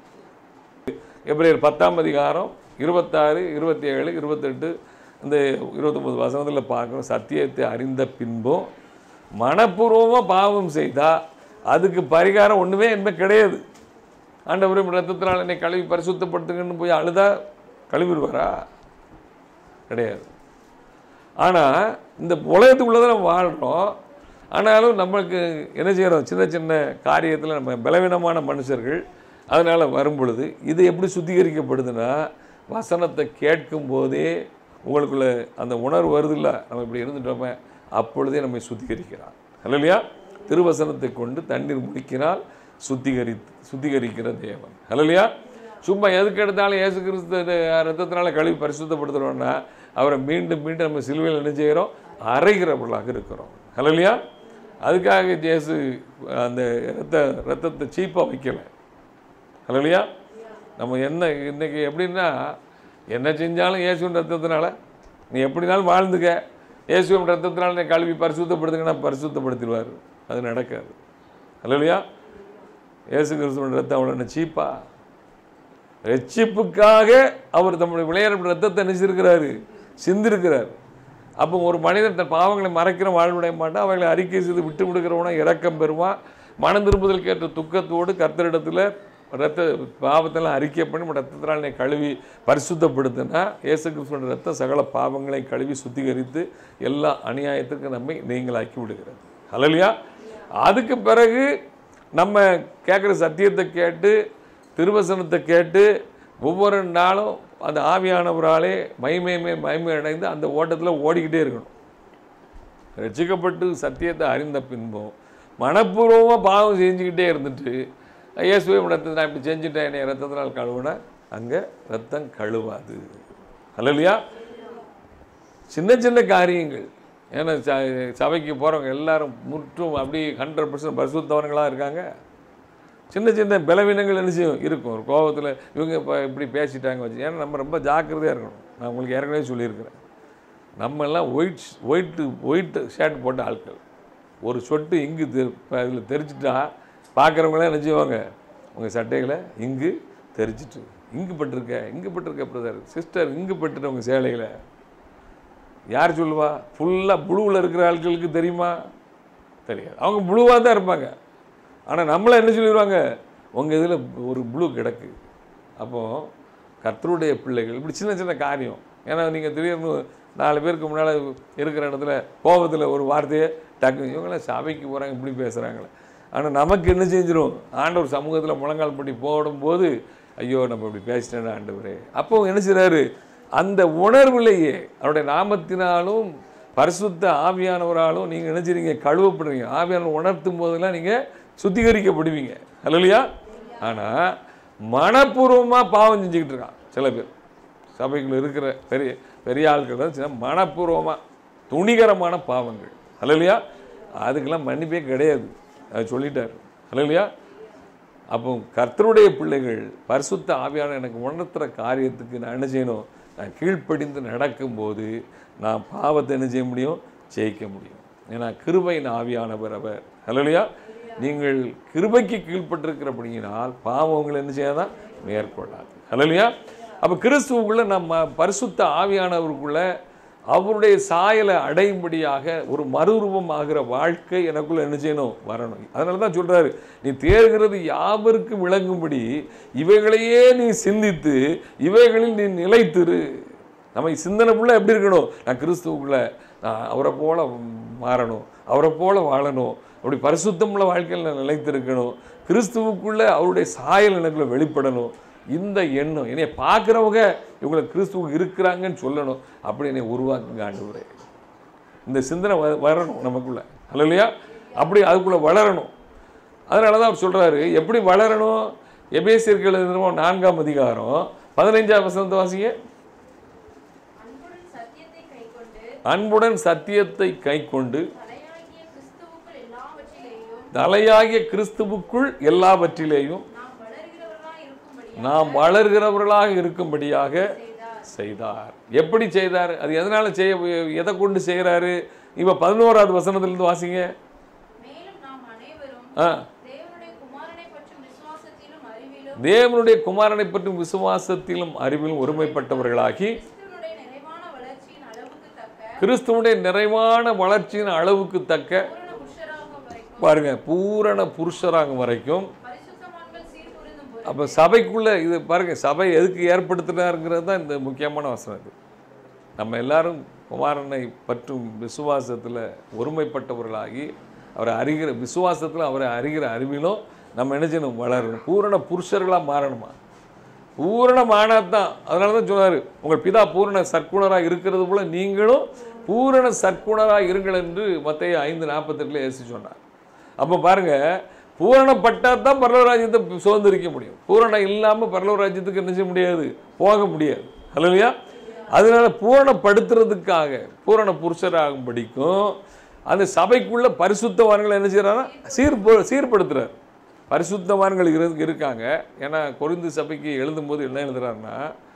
எப்ரேயர் பத்தாம் அதிகாரம் இருபத்தாறு இருபத்தி ஏழு இருபத்தெட்டு இந்த இருபத்தொம்பது வசனத்தில் பார்க்குறோம் சத்தியத்தை அறிந்த பின்பும் மனப்பூர்வமாக பாவம் செய்தால் அதுக்கு பரிகாரம் ஒன்றுமே என்ன கிடையாது ஆண்டவரும் ரத்தத்தினால் என்னை கழுவி பரிசுத்தப்படுத்துங்கன்னு போய் அழுதா கழுவிடுவாரா கிடையாது ஆனால் இந்த உலகத்துக்குள்ளே தான் நம்ம வாழ்கிறோம் ஆனாலும் நம்மளுக்கு என்ன செய்கிறோம் சின்ன சின்ன காரியத்தில் நம்ம பலவீனமான மனுஷர்கள் அதனால் வரும் பொழுது இது எப்படி சுத்திகரிக்கப்படுதுன்னா வசனத்தை கேட்கும் போதே உங்களுக்குள்ள அந்த உணர்வு வருதில்ல நம்ம இப்படி இருந்துட்டோமே அப்பொழுதே நம்மை சுத்திகரிக்கிறார் இல்லையா திருவசனத்தை கொண்டு தண்ணீர் முடிக்கினால் சுத்திகரி சுத்திகரிக்கிற தேவன் இல்லையா சும்மா எதுக்கு எடுத்தாலும் இயேசு கிறிஸ்து இது ரத்தத்தினால கழுவி பரிசுத்தப்படுத்துகிறோம்னா அவரை மீண்டும் மீண்டும் நம்ம சிலுவையில் என்ன செய்கிறோம் அறைகிறவர்களாக இருக்கிறோம் இல்லையா அதுக்காக இயேசு அந்த ரத்த ரத்தத்தை சீப்பாக வைக்கலை இல்லையா நம்ம என்ன இன்னைக்கு எப்படின்னா என்ன செஞ்சாலும் இயேசுவின் ரத்தத்தினால நீ எப்படினாலும் வாழ்ந்துக்க இயேசுவின் ரத்தத்தினால நீ கழுவி பரிசுத்தப்படுத்துங்கன்னா பரிசுத்தப்படுத்திடுவார் அது நடக்காது இல்லையா இயேசு கிறிஸ்துவின் ரத்தம் அவ்வளோ என்ன சீப்பா ரட்சிப்புக்காக அவர் தம்முடைய விளையாட ரத்தத்தை நினைச்சிருக்கிறாரு சிந்திருக்கிறார் அப்போ ஒரு மனிதன் தன் பாவங்களை மறைக்கிற வாழ்விடைய மாட்டான் அவைகளை அறிக்கை செய்து விட்டு விடுகிறவனா இரக்கம் பெறுவான் மனம் திரும்புதல் கேட்ட துக்கத்தோடு கர்த்தரிடத்தில் ரத்த பாவத்தெல்லாம் அறிக்கை பண்ணி நம்ம ரத்தத்தினால் நீ கழுவி பரிசுத்தப்படுத்தினா இயேசு கிறிஸ்துவோட ரத்தம் சகல பாவங்களை கழுவி சுத்திகரித்து எல்லா அநியாயத்துக்கும் நம்மை நீங்களாக்கி விடுகிறது ஹalleluya அதுக்கு பிறகு நம்ம கேட்குற சத்தியத்தை கேட்டு திருவசனத்தை கேட்டு ஒவ்வொரு நாளும் அந்த ஆவியானவராலே மைமையுமே மகிமை அடைந்து அந்த ஓட்டத்தில் ஓடிக்கிட்டே இருக்கணும் ரட்சிக்கப்பட்டு சத்தியத்தை அறிந்த பின்பும் மனப்பூர்வமாக பாவம் செஞ்சுக்கிட்டே இருந்துட்டு இயேசுவே ரத்தத்தை நான் இப்படி செஞ்சுட்டேன் என்னை ரத்தத்தினால் கழுவுனா அங்கே ரத்தம் கழுவாது அல்லையா சின்ன சின்ன காரியங்கள் ஏன்னா ச- சபைக்கு போகிறவங்க எல்லாரும் முற்றும் அப்படி ஹண்ட்ரட் பர்சன்ட் பரிசுத்தவர்களாக இருக்காங்க சின்ன சின்ன பலவீனங்கள் என்ன செய்யும் இருக்கும் ஒரு கோபத்தில் இவங்க இப்போ இப்படி பேசிட்டாங்க வச்சு ஏன்னா நம்ம ரொம்ப ஜாக்கிரதையாக இருக்கணும் நான் உங்களுக்கு ஏற்கனவே சொல்லியிருக்கிறேன் நம்ம எல்லாம் ஒயிட் ஒயிட்டு ஒயிட் ஷர்ட் போட்ட ஆட்கள் ஒரு சொட்டு இங்கு இதில் தெரிச்சிட்டா பார்க்குறவங்களாம் என்ன செய்வாங்க உங்கள் சட்டைகளை இங்கு தெரிச்சிட்டு இங்கு பட்டிருக்க இங்கு பட்டிருக்க பிரதர் சிஸ்டர் இங்கு பட்டுட்டு உங்கள் சேலைகளை யார் சொல்லுவா ஃபுல்லாக ப்ளூவில் இருக்கிற ஆட்களுக்கு தெரியுமா தெரியாது அவங்க ப்ளூவாக தான் இருப்பாங்க ஆனால் நம்மளை என்ன சொல்லிடுவாங்க உங்கள் இதில் ஒரு ப்ளூ கிடக்கு அப்போது கர்த்தருடைய பிள்ளைகள் இப்படி சின்ன சின்ன காரியம் ஏன்னா நீங்கள் திடீர்னு நாலு பேருக்கு முன்னால் இருக்கிற இடத்துல கோபத்தில் ஒரு வார்த்தையை டக்கு இவங்களாம் சபைக்கு போகிறாங்க இப்படி பேசுகிறாங்களே ஆனால் நமக்கு என்ன செஞ்சிடும் ஆண்டவர் சமூகத்தில் முழங்கால் பட்டி போடும்போது ஐயோ நம்ம இப்படி பேசிட்டேன் ஆண்டவரே அப்போ என்ன செய்றாரு அந்த உணர்விலேயே அவருடைய நாமத்தினாலும் பரிசுத்த ஆவியானவராலும் நீங்கள் நினைச்சிருங்க கழுவப்படுறீங்க ஆவியானவர் உணர்த்தும் போதெல்லாம் நீங்கள் சுத்திகரிக்கப்படுவீங்க இல்லையா ஆனால் மனப்பூர்வமாக பாவம் செஞ்சுக்கிட்டு இருக்கான் சில பேர் சபைக்குள்ள இருக்கிற பெரிய பெரிய ஆட்கள் தான் சின்ன மனப்பூர்வமாக துணிகரமான பாவங்கள் இல்லையா அதுக்கெல்லாம் மன்னிப்பே கிடையாது அது சொல்லிட்டார் இல்லையா அப்போ கர்த்தருடைய பிள்ளைகள் பரிசுத்த ஆவியான எனக்கு உணர்த்துற காரியத்துக்கு நான் என்ன செய்யணும் நான் கீழ்ப்படிந்து நடக்கும்போது நான் பாவத்தை என்ன செய்ய முடியும் ஜெயிக்க முடியும் ஏன்னா கிருபையின் ஆவியானவர் அவர் ஹalleluya நீங்கள் கிருபைக்கு கீழ்ப்பட்டிருக்கிறபடியினால் பாவம் உங்களை என்ன செய்யாதான் மேற்கொள்ளாது ஹalleluya அப்போ கிறிஸ்துவுக்குள்ள நம்ம பரிசுத்த ஆவியானவருக்குள்ள அவருடைய சாயலை அடையும்படியாக ஒரு மறுரூபம் ஆகிற வாழ்க்கை எனக்குள்ள என்ன செய்யணும் வரணும் அதனால தான் சொல்றாரு நீ தேர்கிறது யாவருக்கும் விளங்கும்படி இவைகளையே நீ சிந்தித்து இவைகளில் நீ நிலைத்திரு நம்ம சிந்தனை ஃபுல்லாக எப்படி இருக்கணும் நான் கிறிஸ்துவுக்குள்ள நான் அவரை போல மாறணும் அவரை போல வாழணும் அப்படி பரிசுத்தமுள்ள வாழ்க்கையில் நான் நிலைத்திருக்கணும் கிறிஸ்துவுக்குள்ள அவருடைய சாயல் எனக்குள்ள வெளிப்படணும் இந்த எண்ணம் என்னை பார்க்குறவங்க இவங்களை கிறிஸ்துவுக்கு இருக்கிறாங்கன்னு சொல்லணும் அப்படி என்னை உருவாக்குங்க ஆண்டவரே இந்த சிந்தனை வ- வரணும் நமக்குள்ள இல்லையா அப்படி அதுக்குள்ளே வளரணும் அதனால தான் அவர் சொல்கிறாரு எப்படி வளரணும் எபேசியர்கள் எழுதினோம் நான்காம் அதிகாரம் பதினைஞ்சாம் வசனத்தை வாசிங்க அன்புடன் சத்தியத்தை கைக்கொண்டு அன்புடன் சத்தியத்தை கைக்கொண்டு தலையாகிய கிறிஸ்துவுக்குள் எல்லாவற்றிலேயும் தலையாகிய கிறிஸ்துவுக்குள் எல்லாவற்றிலேயும் நாம் வளர்கிறவர்களாய் இருக்கும்படி நாம் வளர்கிறவர்களாக இருக்கும்படியாக செய்தார் செய்தார் எப்படி செய்தார் அது எதனால செய்ய எதை கொண்டு செய்கிறாரு இப்போ பதினோராவது வசனத்திலிருந்து வாசிங்க மேலும் நாம் அனைவரும் ஆ தேவனுடைய குமாரனை பற்றும் விசுவாசத்திலும் அறிவிலும் தேவனுடைய குமாரனை பற்றும் விசுவாசத்திலும் அறிவிலும் ஒருமைப்பட்டவர்களாகி கிறிஸ்துவனுடைய நிறைவான வளர்ச்சியின் அளவுக்கு தக்க கிறிஸ்துவனுடைய நிறைவான வளர்ச்சியின் அளவுக்கு தக்க பூரண புருஷராகும் வரைக்கும் பாருங்க பூரண புருஷராகும் வரைக்கும் பரிசுத்தவான்கள் சீர்புரிந்தும் போது அப்போ சபைக்குள்ள இது பாருங்க சபை எதுக்கு ஏற்படுத்தினாருங்கிறது தான் இந்த முக்கியமான வசனம் இது நம்ம எல்லாரும் குமாரனை பற்றும் விசுவாசத்தில் ஒருமைப்பட்டவர்களாகி அவரை அறிகிற விசுவாசத்தில் அவரை அறிகிற அறிவிலும் நம்ம என்ன செய்யணும் வளரணும் பூரண புருஷர்களாக மாறணுமா பூரணமானதான் அதனால தான் சொன்னார் உங்கள் பிதா பூரண சற்குணராக இருக்கிறது போல நீங்களும் பூரண சற்குணராக இருங்கள் என்று மத்திய ஐந்து நாற்பத்தெட்டில் ஏசி சொன்னார் அப்போ பாருங்க பூரணப்பட்டால் தான் பரலவராஜ்யத்தை சுதந்திரிக்க முடியும் பூரணம் இல்லாமல் பரலவராஜ்யத்துக்கு என்ன செய்ய முடியாது போக முடியாது இல்லையா அதனால பூரணப்படுத்துறதுக்காக பூரண புருஷராகும்படிக்கும் அந்த சபைக்குள்ள பரிசுத்தவான்களை என்ன செய்யறாருன்னா சீர் சீர்படுத்துறார் பரிசுத்தவான்கள் இரு இருக்காங்க ஏன்னா கொரிந்து சபைக்கு எழுதும்போது என்ன எழுதுறாருன்னா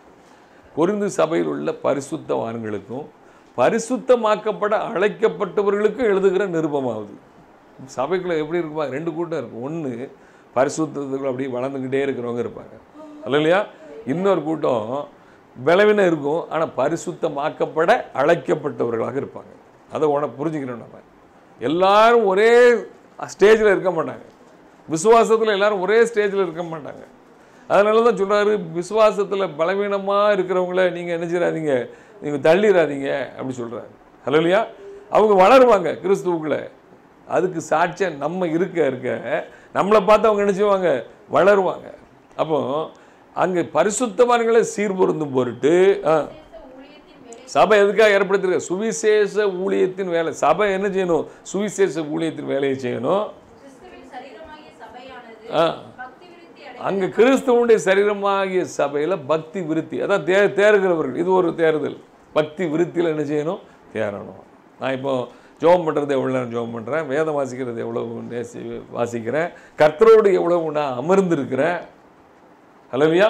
கொரிந்து சபையில் உள்ள பரிசுத்தவான்களுக்கும் பரிசுத்தமாக்கப்பட அழைக்கப்பட்டவர்களுக்கும் எழுதுகிற நிருபமாகுது சபைக்குள்ள எப்படி இருக்குமா ரெண்டு கூட்டம் இருக்கும் ஒன்று பரிசுத்தத்துக்குள்ள அப்படியே வளர்ந்துக்கிட்டே இருக்கிறவங்க இருப்பாங்க இல்லையா இன்னொரு கூட்டம் பலவீனம் இருக்கும் ஆனால் பரிசுத்தமாக்கப்பட அழைக்கப்பட்டவர்களாக இருப்பாங்க அதை உன புரிஞ்சுக்கணும் நம்ம எல்லாரும் ஒரே ஸ்டேஜில் இருக்க மாட்டாங்க விசுவாசத்தில் எல்லாரும் ஒரே ஸ்டேஜில் இருக்க மாட்டாங்க அதனால தான் சொல்கிறாரு விசுவாசத்தில் பலவீனமாக இருக்கிறவங்கள நீங்கள் என்ன செய்றாதீங்க நீங்கள் தள்ளிடாதீங்க அப்படி சொல்கிறாரு இல்லையா அவங்க வளருவாங்க கிறிஸ்துவுக்குள்ள அதுக்கு சாட்சியம் நம்ம இருக்க இருக்க நம்மளை பார்த்து அவங்க என்ன செய்வாங்க வளருவாங்க அப்போ அங்கே பரிசுத்தவான்களை சீர்பொருந்தும் பொருட்டு ஆ விசேஷ ஊழியத்தின் வேலை சபை எதுக்காக ஏற்படுத்திருக்க சுவிசேஷ ஊழியத்தின் வேலை சபை என்ன செய்யணும் சுவிசேஷ ஊழியத்தின் வேலையை செய்யணும் கிறிஸ்துவின் சரீரமாகிய சபையானது ஆ. பக்தி விருத்தி அடை அங்கே கிறிஸ்துவனுடைய சரீரமாகிய சபையில் பக்தி விருத்தி அதான் தே தேர்கிறவர்கள் இது ஒரு தேர்தல் பக்தி விருத்தியில் என்ன செய்யணும் தேரணும் நான் இப்போ ஜெபம் பண்ணுறது எவ்வளோ நேரம் ஜெபம் பண்ணுறேன் வேதம் வாசிக்கிறது எவ்வளவு நேசி வாசிக்கிறேன் கர்த்தரோடு எவ்வளவு நான் அமர்ந்திருக்கிறேன் ஹலோவியா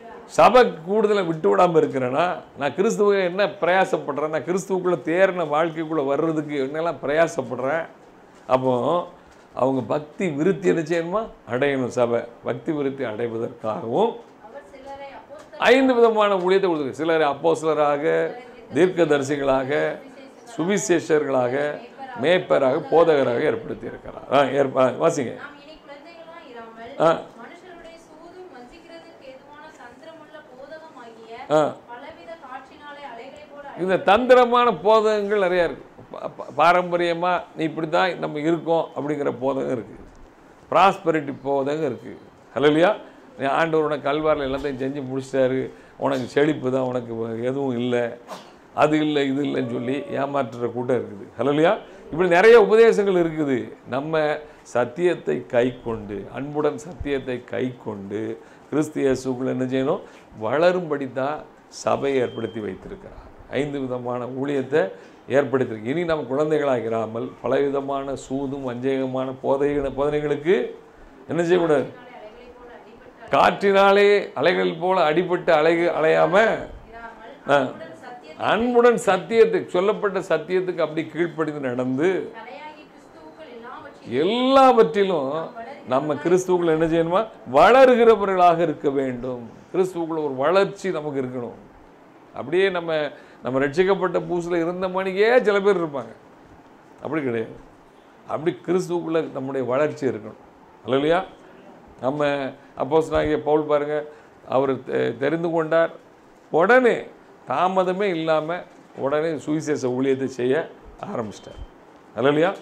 சபை கூடுதலை விட்டு விடாமல் இருக்கிறேன்னா நான் கிறிஸ்துவ என்ன பிரயாசப்படுறேன் நான் கிறிஸ்துவுக்குள்ளே தேறின வாழ்க்கைக்குள்ளே வர்றதுக்கு என்னெல்லாம் பிரயாசப்படுறேன் அப்போ அவங்க பக்தி விருத்தி என்ன செய்யணுமா அடையணும் சபை பக்தி விருத்தி அடைவதற்காகவும் அவர் சிலரை அப்போஸ்தலர் ஐந்து விதமான ஊழியத்தை கொடுத்து சிலர் அப்போஸ்தலராக தீர்க்கதரிசிகளாக சுவிசேஷர்களாக மேய்ப்பராக போதகராக ஏற்படுத்தி இருக்கிறார் ஆ ஏற்ப வாசிங்க நாம் இனி குழந்தைகளாய் இராமல் ஆ. மனுஷருடைய சூதும் வஞ்சிக்கிறதற்கு ஏதுவான தந்திரமுள்ள போதகமாகிய ஆ பலவித காற்றினாலே அலைகளை போல இந்த தந்திரமான போதகங்கள் நிறையா இருக்குது பாரம்பரியமாக நீ இப்படி தான் நம்ம இருக்கோம் அப்படிங்கிற போதகம் இருக்குது ப்ராஸ்பரிட்டி போதகம் இருக்குது ஹலோலியா நீ ஆண்டவரோட கல்வாரில் எல்லாத்தையும் செஞ்சு முடிச்சிட்டாரு உனக்கு செழிப்பு தான் உனக்கு எதுவும் இல்லை அது இல்லை இது இல்லைன்னு சொல்லி ஏமாற்றுற கூட்டம் இருக்குது ஹலோலியா இப்படி நிறைய உபதேசங்கள் இருக்குது நம்ம சத்தியத்தை கை கொண்டு அன்புடன் சத்தியத்தை கை கொண்டு கிறிஸ்து இயேசுக்குள்ள என்ன செய்யணும் வளரும்படி தான் சபையை ஏற்படுத்தி வைத்திருக்கிறார் ஐந்து விதமான ஊழியத்தை ஏற்படுத்தியிருக்கு இனி நம்ம குழந்தைகளாகிறாமல் பலவிதமான சூதும் வஞ்சகமான போதைகள் போதனைகளுக்கு என்ன செய்யக்கூடாது அலைகளை போல அடிபட்டு காற்றினாலே அலைகள் போல அடிபட்டு அலை அலையாம இராமல் ஆ, உடன் சத்திய அன்புடன் சத்தியத்துக்கு சொல்லப்பட்ட சத்தியத்துக்கு அப்படி கீழ்ப்படிந்து நடந்து தலையாகி கிறிஸ்துவுக்குள் எல்லாவற்றையும் எல்லாவற்றிலும் நம்ம கிறிஸ்துவுக்குள்ள என்ன செய்யணுமா வளருகிறவர்களாக இருக்க வேண்டும் கிறிஸ்துவுக்குள்ள ஒரு வளர்ச்சி நமக்கு இருக்கணும் அப்படியே நம்ம நம்ம ரட்சிக்கப்பட்ட பூசில் இருந்த மணிக்கே சில பேர் இருப்பாங்க அப்படி கிடையாது அப்படி கிறிஸ்துவுக்குள்ள நம்முடைய வளர்ச்சி இருக்கணும் இல்லையா நம்ம அப்போஸ் நாங்கள் பவுல் பாருங்க அவர் தெ- தெரிந்து கொண்டார் உடனே தாமதமே இல்லாமல் உடனே சுவிசேஷ ஊழியத்தை செய்ய ஆரம்பிச்சிட்டார் இல்லையா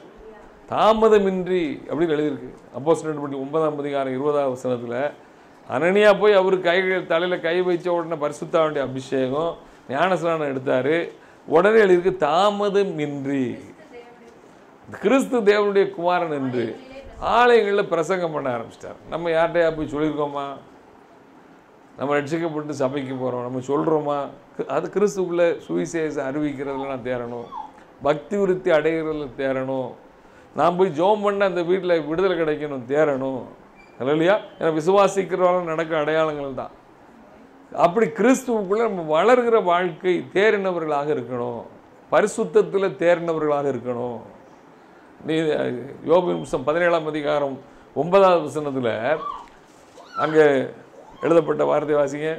தாமதமின்றி அப்படின்னு எழுதியிருக்கு அப்போஸ் ரெண்டு பட்டி ஒன்பதாம் அதிகாரம் இருபதாம் வசனத்தில் அனனியா போய் அவர் கை தலையில் கை வச்ச உடனே பரிசுத்தாவுடைய அபிஷேகம் ஞானஸ்நானம் எடுத்தார் உடனே எழுதியிருக்கு தாமதமின்றி கிறிஸ்து தேவனுடைய குமாரன் என்று ஆலயங்களில் பிரசங்கம் பண்ண ஆரம்பிச்சிட்டார் நம்ம யார்கிட்டயா போய் சொல்லியிருக்கோமா நம்ம ரட்சிக்கப்பட்டு சபைக்கு போகிறோம் நம்ம சொல்கிறோமா அது கிறிஸ்துக்குள்ளே சுவிசேஷம் அறிவிக்கிறதுல நான் தேரணும் பக்தி விருத்தி அடைகிறதுல தேரணும் நான் போய் ஜோம் பண்ண அந்த வீட்டில் விடுதலை கிடைக்கணும் தேரணும் இல்லையா ஏன்னா விசுவாசிக்கிறவங்க நடக்கிற அடையாளங்கள் தான் அப்படி கிறிஸ்துவுக்குள்ளே நம்ம வளர்கிற வாழ்க்கை தேறினவர்களாக இருக்கணும் பரிசுத்தத்தில் தேறினவர்களாக இருக்கணும் நீ யோபு நிமிஷம் பதினேழாம் அதிகாரம் ஒன்பதாவது வசனத்தில் அங்கே எழுதப்பட்ட வார்த்தை வாசிங்க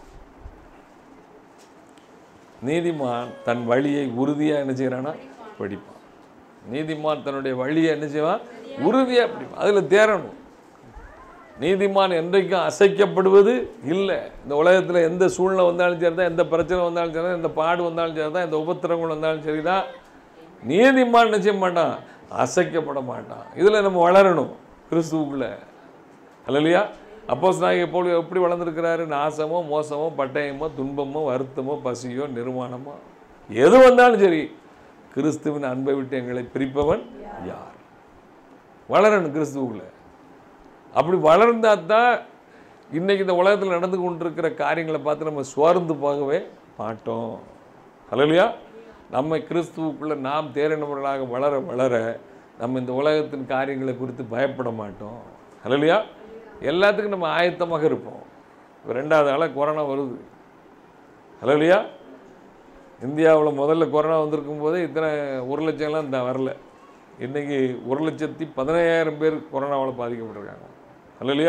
நீதிமான் தன் வழியை உறுதியாக என்ன செய்கிறானா படிப்பான் நீதிமான் தன்னுடைய வழியை என்ன செய்வான் உறுதியாக படிப்பான் அதில் தேரணும் நீதிமான் என்றைக்கும் அசைக்கப்படுவது இல்லை இந்த உலகத்தில் எந்த சூழ்நிலை வந்தாலும் சரி தான் எந்த பிரச்சனை வந்தாலும் சரி தான் எந்த பாடு வந்தாலும் சரி தான் எந்த உபத்திரங்கள் வந்தாலும் சரி தான் நீதிமான் என்ன செய்ய மாட்டான் அசைக்கப்பட மாட்டான் இதில் நம்ம வளரணும் கிறிஸ்துவுக்குள்ள அல்லையா அப்போஸ் நான் எப்போ எப்படி வளர்ந்துருக்கிறாரு நாசமோ மோசமோ பட்டயமோ துன்பமோ வருத்தமோ பசியோ நிர்மாணமோ எது வந்தாலும் சரி கிறிஸ்துவின் அன்பை விட்டு எங்களை பிரிப்பவன் யார் வளரணும் கிறிஸ்துவுக்குள்ள அப்படி வளர்ந்தா தான் இன்னைக்கு இந்த உலகத்தில் நடந்து கொண்டிருக்கிற காரியங்களை பார்த்து நம்ம சோர்ந்து போகவே மாட்டோம் ஹalleluya நம்ம கிறிஸ்துவுக்குள்ள நாம் தேறினவர்களாக வளர வளர நம்ம இந்த உலகத்தின் காரியங்களை குறித்து பயப்பட மாட்டோம் ஹalleluya எல்லாத்துக்கும் நம்ம ஆயத்தமாக இருப்போம் இப்ப ரெண்டாவது ஆளாக கொரோனா வருது ஹalleluya இந்தியாவில் முதல்ல கொரோனா வந்திருக்கும் போதே இத்தனை ஒரு லட்சம்லாம் இந்த வரல இன்னைக்கு ஒரு லட்சத்தி பதினையாயிரம் பேர் கொரோனாவால் பாதிக்கப்பட்டிருக்காங்க இல்லையா